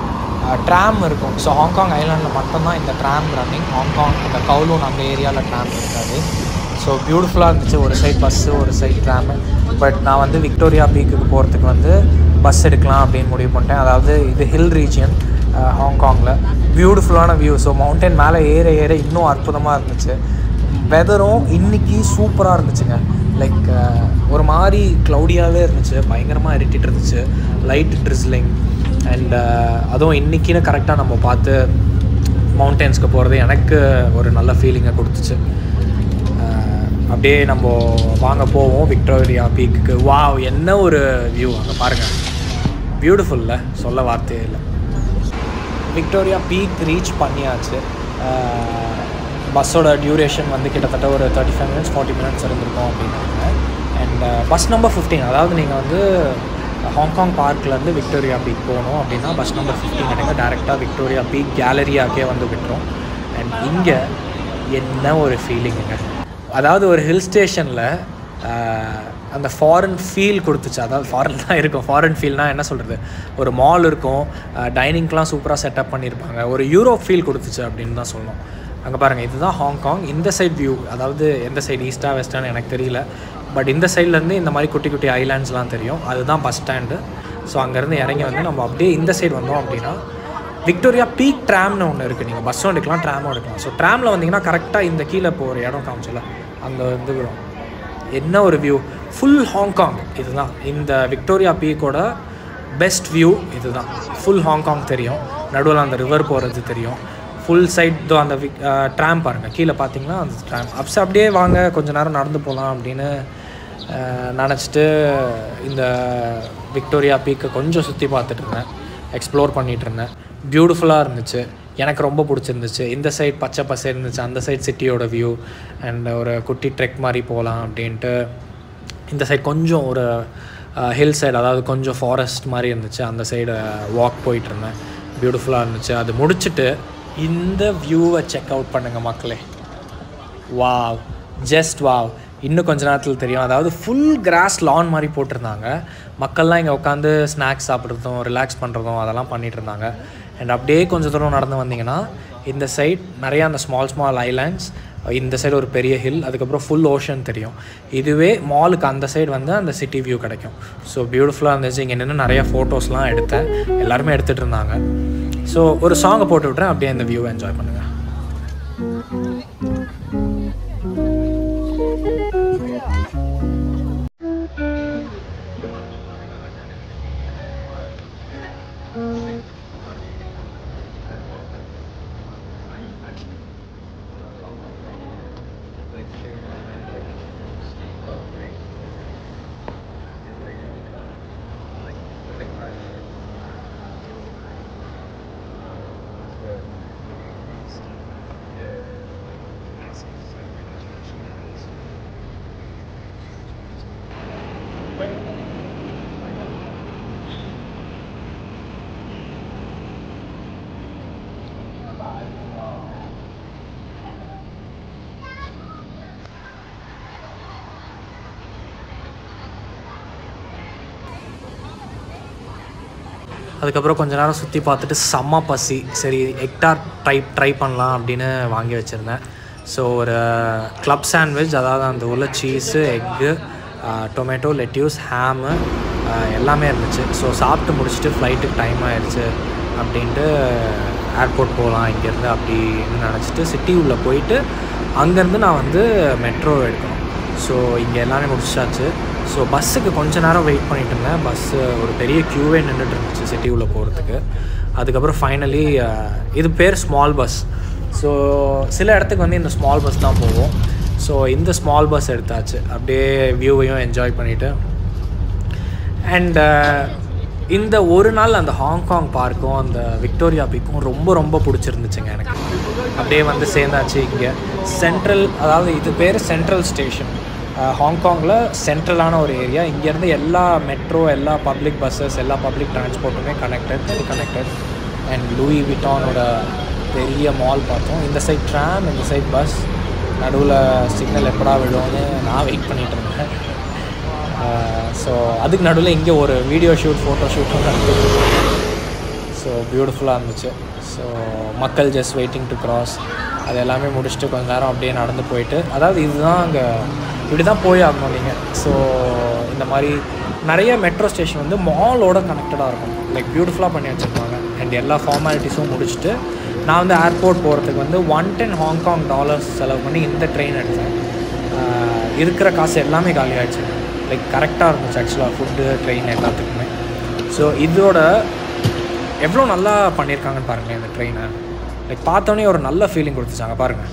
Speaker 1: ட்ராம் இருக்கும் ஸோ ஹாங்காங் ஐலாண்டில் மட்டும்தான் இந்த ட்ராம் ரன்னிங் ஹாங்காங் இந்த கவுலூன் அந்த ஏரியாவில் ட்ராம் இருக்காது ஸோ பியூட்டிஃபுல்லாக இருந்துச்சு ஒரு சைட் பஸ்ஸு ஒரு சைட் ட்ராமு பட் நான் வந்து விக்டோரியா பீக்குக்கு போகிறதுக்கு வந்து பஸ் எடுக்கலாம் அப்படின்னு முடிவு பண்ணிட்டேன் அதாவது இது ஹில் ரீஜியன் ஹாங்காங்கில் பியூட்டிஃபுல்லான வியூ ஸோ மவுண்டன் மேலே ஏற ஏற இன்னும் அற்புதமாக இருந்துச்சு வெதரும் இன்னைக்கு சூப்பராக இருந்துச்சுங்க லைக் ஒரு மாதிரி க்ளவுடியாகவே இருந்துச்சு பயங்கரமாக இருட்டிட்டு இருந்துச்சு லைட் ட்ரிஸ்லிங் அண்ட் அதுவும் இன்றைக்கின்னு கரெக்டாக நம்ம பார்த்து மவுண்டன்ஸ்க்கு போகிறது எனக்கு ஒரு நல்ல ஃபீலிங்கை கொடுத்துச்சு அஹ், அப்படியே நம்ம வாங்க போவோம் விக்டோரியா பீக்குக்கு வாவ் என்ன ஒரு வியூ அங்கே பாருங்கள் பியூட்டிஃபுல்ல சொல்ல வார்த்தையே இல்லை விக்டோரியா பீக் ரீச் பண்ணியாச்சு பஸ்ஸோட டியூரேஷன் வந்து கிட்டத்தட்ட ஒரு thirty five minutes forty minutes இருந்திருக்கும் அப்படின்னு நினைக்கிறேன் அண்ட் பஸ் நம்பர் ஃபிஃப்டீன் அதாவது நீங்கள் வந்து ஹாங்காங் பார்க்லேருந்து விக்டோரியா பீக் போகணும் அப்படின்னா பஸ் நம்பர் ஃபிஃப்டீன் எடுங்க டேரெக்டாக விக்டோரியா பீக் கேலரியாக்கே வந்து விட்டுரும் அண்ட் இங்கே என்ன ஒரு ஃபீலிங்குங்க அதாவது ஒரு ஹில் ஸ்டேஷனில் அந்த ஃபாரின் ஃபீல் கொடுத்துச்சு அதாவது ஃபாரின் தான் இருக்கும் ஃபாரின் ஃபீல்னால் என்ன சொல்கிறது ஒரு மால் இருக்கும் டைனிங்க்கெலாம் சூப்பராக செட்டப் பண்ணியிருப்பாங்க ஒரு யூரோப் ஃபீல் கொடுத்துச்சு அப்படின்னு தான் சொல்லணும் அங்கே பாருங்கள் இதுதான் ஹாங்காங் இந்த சைட் வியூ அதாவது எந்த சைடு ஈஸ்டா வெஸ்டான்னு எனக்கு தெரியல பட் இந்த சைட்லேருந்து இந்த மாதிரி குட்டி குட்டி ஐலாண்ட்ஸ்லாம் தெரியும் அதுதான் பஸ் ஸ்டாண்டு ஸோ அங்கேருந்து இறங்கி வந்து நம்ம அப்படியே இந்த சைடு வந்தோம் அப்படின்னா விக்டோரியா பீக் ட்ராம்னு ஒன்று இருக்குது நீங்கள் பஸ்ஸும் எடுக்கலாம் ட்ராமும் எடுக்கலாம் ஸோ ட்ராமில் வந்தீங்கன்னா கரெக்டாக இந்த கீழே போகிற இடம் காமிச்சல அங்கே வந்து விடும் என்ன ஒரு வியூ ஃபுல் ஹாங்காங் இதுதான் இந்த விக்டோரியா பீக்கோட பெஸ்ட் வியூ இதுதான் ஃபுல் ஹாங்காங் தெரியும் நடுவில் அந்த ரிவர் போகிறது தெரியும் ஃபுல் சைட் தோ அந்த விக் ட்ராம் பாருங்கள் கீழே பார்த்தீங்கன்னா அந்த ட்ராம் அப்ஸ் அப்படியே வாங்க கொஞ்ச நேரம் நடந்து போகலாம் அப்படின்னு நினச்சிட்டு இந்த விக்டோரியா பீக்கை கொஞ்சம் சுற்றி பார்த்துட்டு இருந்தேன் எக்ஸ்ப்ளோர் பண்ணிகிட்டு இருந்தேன் பியூட்டிஃபுல்லாக இருந்துச்சு எனக்கு ரொம்ப பிடிச்சிருந்துச்சு இந்த சைட் பச்சை பசை இருந்துச்சு அந்த சைட் சிட்டியோட வியூ அண்ட் ஒரு குட்டி ட்ரெக் மாதிரி போகலாம் அப்படின்ட்டு இந்த சைட் கொஞ்சம் ஒரு ஹில் சைடு அதாவது கொஞ்சம் ஃபாரஸ்ட் மாதிரி இருந்துச்சு அந்த சைடு வாக் போயிட்டு இருந்தேன் பியூட்டிஃபுல்லாக இருந்துச்சு அது முடிச்சுட்டு இந்த வியூவை செக் அவுட் பண்ணுங்கள் மக்களே வாவ் ஜஸ்ட் வாவ் இன்னும் கொஞ்ச நேரத்தில் தெரியும் அதாவது ஃபுல் கிராஸ் லான் மாதிரி போட்டிருந்தாங்க மக்கள்லாம் இங்கே உட்காந்து ஸ்நாக்ஸ் சாப்பிட்றதும் ரிலாக்ஸ் பண்ணுறதும் அதெல்லாம் பண்ணிகிட்டு இருந்தாங்க அண்ட் அப்படியே கொஞ்சம் தூரம் நடந்து வந்தீங்கன்னா இந்த சைட் நிறையா அந்த ஸ்மால் ஸ்மால் ஐலாண்ட்ஸ் இந்த சைடு ஒரு பெரிய ஹில் அதுக்கப்புறம் ஃபுல் ஓஷன் தெரியும் இதுவே மாலுக்கு அந்த சைடு வந்து அந்த சிட்டி வியூ கிடைக்கும் ஸோ பியூட்டிஃபுல்லாக இருந்துச்சு இங்கே நின்று நிறையா ஃபோட்டோஸ்லாம் எடுத்தேன் எல்லாருமே எடுத்துகிட்டு இருந்தாங்க ஸோ ஒரு சாங்கை போட்டு விட்றேன் அப்படியே இந்த வியூவை என்ஜாய் பண்ணுங்கள் அதுக்கப்புறம் கொஞ்ச நேரம் சுற்றி பார்த்துட்டு செம்ம பசி சரி எக்டார் ட்ரை ட்ரை பண்ணலாம் அப்படின்னு வாங்கி வச்சுருந்தேன் ஸோ ஒரு க்ளப் சாண்ட்விச் அதாவது அந்த உள்ள cheese egg tomato lettuce ham எல்லாமே இருந்துச்சு ஸோ சாப்பிட்டு முடிச்சுட்டு ஃப்ளைட்டுக்கு டைம் ஆயிடுச்சு அப்படின்ட்டு ஏர்போர்ட் போகலாம் இங்கேருந்து அப்படின்னு நினச்சிட்டு சிட்டி உள்ளே போயிட்டு அங்கேருந்து நான் வந்து மெட்ரோ எடுக்கணும் ஸோ இங்கே எல்லாமே முடிச்சாச்சு ஸோ பஸ்ஸுக்கு கொஞ்ச நேரம் வெயிட் பண்ணிட்டு இருந்தேன் பஸ்ஸு ஒரு பெரிய க்யூவே நின்றுட்டு இருந்துச்சு சிட்டி உள்ளே போகிறதுக்கு அதுக்கப்புறம் ஃபைனலி இது பேர் ஸ்மால் பஸ் ஸோ சில இடத்துக்கு வந்து இந்த ஸ்மால் பஸ் தான் போவோம் ஸோ இந்த ஸ்மால் பஸ் எடுத்தாச்சு அப்படியே வியூவையும் என்ஜாய் பண்ணிவிட்டு அண்ட் இந்த ஒரு நாள் அந்த ஹாங்காங் பார்க்கும் அந்த விக்டோரியா பீக்கும் ரொம்ப ரொம்ப பிடிச்சிருந்துச்சுங்க எனக்கு அப்படியே வந்து சேர்ந்தாச்சு இங்கே சென்ட்ரல் அதாவது இது பேர் சென்ட்ரல் ஸ்டேஷன் ஹாங்காங்கில் சென்ட்ரலான ஒரு ஏரியா இங்கேருந்து எல்லா மெட்ரோ எல்லா பப்ளிக் பஸ்ஸஸ் எல்லா பப்ளிக் டிரான்ஸ்போர்ட்டுமே கனெக்டட் கனெக்டட் அண்ட் லூயி விட்டானோட பெரிய மால் பார்த்தோம் இந்த சைட் ட்ராம் இந்த சைட் பஸ் நடுவில் சிக்னல் எப்படா விழும்னு நான் வெயிட் பண்ணிகிட்டு இருந்தேன் ஸோ அதுக்கு நடுவில் இங்கே ஒரு வீடியோ ஷூட் ஃபோட்டோ ஷூட்டும் நடந்துட்டு ஸோ பியூட்டிஃபுல்லாக இருந்துச்சு ஸோ மக்கள் ஜஸ்ட் வெயிட்டிங் டு கிராஸ் அது எல்லாமே முடிச்சுட்டு கொஞ்ச நேரம் அப்படியே நடந்து போயிட்டு அதாவது இதுதான் அங்கே இப்படி தான் போய் ஆகணும் நீங்கள் ஸோ இந்த மாதிரி நிறைய மெட்ரோ ஸ்டேஷன் வந்து மாலோட கனெக்டடாக இருக்கும் லைக் பியூட்டிஃபுல்லாக பண்ணி வச்சுருப்பாங்க அண்ட் எல்லா ஃபார்மாலிட்டிஸும் முடிச்சுட்டு நான் வந்து ஏர்போர்ட் போகிறதுக்கு வந்து ஒன் டென் ஹாங்காங் டாலர்ஸ் செலவு பண்ணி இந்த ட்ரெயின் எடுத்தேன் ஆஹ் இருக்கிற காசு எல்லாமே காலி ஆயிடுச்சு லைக் கரெக்டாக இருந்துச்சு ஆக்சுவலாக ஃபுட்டு ட்ரெயின் எல்லாத்துக்குமே ஸோ இதோட எவ்வளோ நல்லா பண்ணியிருக்காங்கன்னு பாருங்கள் இந்த ட்ரெயினை லைக் பார்த்தோன்னே ஒரு நல்ல ஃபீலிங் கொடுத்துச்சாங்க பாருங்கள்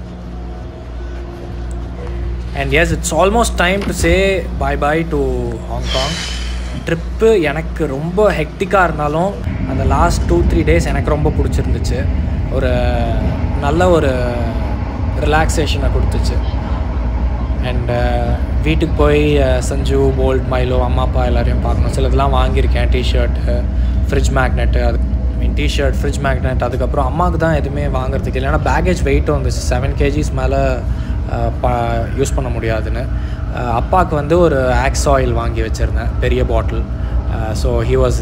Speaker 1: and yes it's almost time to say bye bye to Hong Kong trip எனக்கு ரொம்ப ஹெக்டிக்காக இருந்தாலும் அந்த லாஸ்ட் டூ த்ரீ டேஸ் எனக்கு ரொம்ப பிடிச்சிருந்துச்சு ஒரு நல்ல ஒரு ரிலாக்ஸேஷனை கொடுத்துச்சு அண்ட் வீட்டுக்கு போய் அஹ், சஞ்சு போல்ட் மைலோ அம்மா அப்பா எல்லாரையும் பார்க்கணும் சிலதெல்லாம் வாங்கியிருக்கேன் டிஷர்ட்டு ஃப்ரிட்ஜ் மேக்னெட்டு அது மீன் டிஷர்ட் ஃப்ரிட்ஜ் மேக்னெட் அதுக்கப்புறம் அம்மாவுக்கு தான் எதுவுமே வாங்குறதுக்கு இல்லை ஏன்னா பேகேஜ் வெயிட்டும் வந்துச்சு செவன் கேஜிஸ் மேலே ப யூஸ் பண்ண முடியாதுன்னு அஹ், அப்பாவுக்கு வந்து ஒரு ஆக்ஸ் ஆயில் வாங்கி வச்சுருந்தேன் பெரிய bottle so he was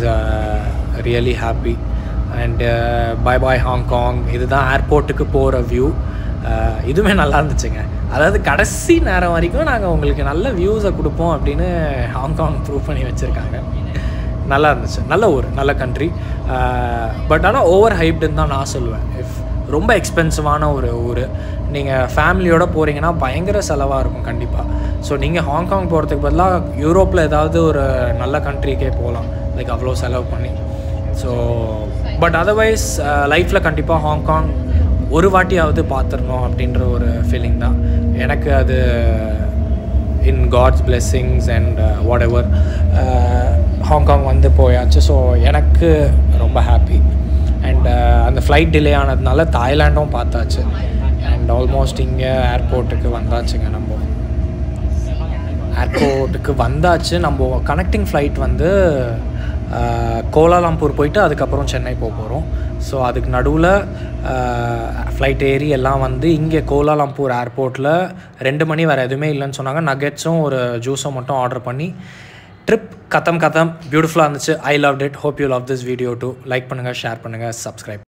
Speaker 1: really happy and bye bye Hong Kong இதுதான் ஏர்போர்ட்டுக்கு போகிற வியூ அஹ் இதுவுமே நல்லா இருந்துச்சுங்க அதாவது கடைசி நேரம் வரைக்கும் நாங்கள் உங்களுக்கு நல்ல வியூஸை கொடுப்போம் அப்படின்னு ஹாங்காங் ப்ரூவ் பண்ணி வச்சுருக்காங்க நல்லா இருந்துச்சு நல்ல ஊர் நல்ல கண்ட்ரி பட் ஆனால் ஓவர் ஹைப்டுன்னு தான் நான் சொல்லுவேன் இஃப் ரொம்ப எக்ஸ்பென்சிவான ஒரு ஊர் நீங்கள் ஃபேமிலியோட போகிறீங்கன்னா பயங்கர செலவாக இருக்கும் கண்டிப்பாக ஸோ நீங்கள் ஹாங்காங் போகிறதுக்கு பதிலாக யூரோப்பில் ஏதாவது ஒரு நல்ல கண்ட்ரிக்கே போகலாம் லைக் அவ்வளோ செலவு பண்ணி ஸோ பட் அதர்வைஸ் லைஃப்பில் கண்டிப்பாக ஹாங்காங் ஒரு வாட்டியாவது பார்த்துடணும் அப்படின்ற ஒரு ஃபீலிங் தான் எனக்கு அது in God's blessings and whatever Hong Kong வந்து போயாச்சு ஸோ எனக்கு ரொம்ப ஹாப்பி அண்ட் அந்த ஃப்ளைட் டிலே ஆனதுனால தாய்லாண்டும் பார்த்தாச்சு அண்ட் ஆல்மோஸ்ட் இங்கே ஏர்போர்ட்டுக்கு வந்தாச்சுங்க நம்ம ஏர்போர்ட்டுக்கு வந்தாச்சு நம்ம கனெக்டிங் ஃப்ளைட் வந்து அஹ், கோலாலம்பூர் போயிட்டு அதுக்கப்புறம் சென்னை போக போகிறோம் ஸோ அதுக்கு நடுவில் ஃப்ளைட் ஏறி எல்லாம் வந்து இங்கே கோலாலம்பூர் ஏர்போர்ட்டில் ரெண்டு மணி வேறு எதுவுமே இல்லைன்னு சொன்னாங்க நகெட்ஸும் ஒரு ஜூஸும் மட்டும் ஆர்டர் பண்ணி ட்ரிப் கதம் கதம் பியூட்டிஃபுல்லாக இருந்துச்சு I love it hope you love this video too like பண்ணுங்கள் ஷேர் பண்ணுங்கள் சப்ஸ்கிரைப்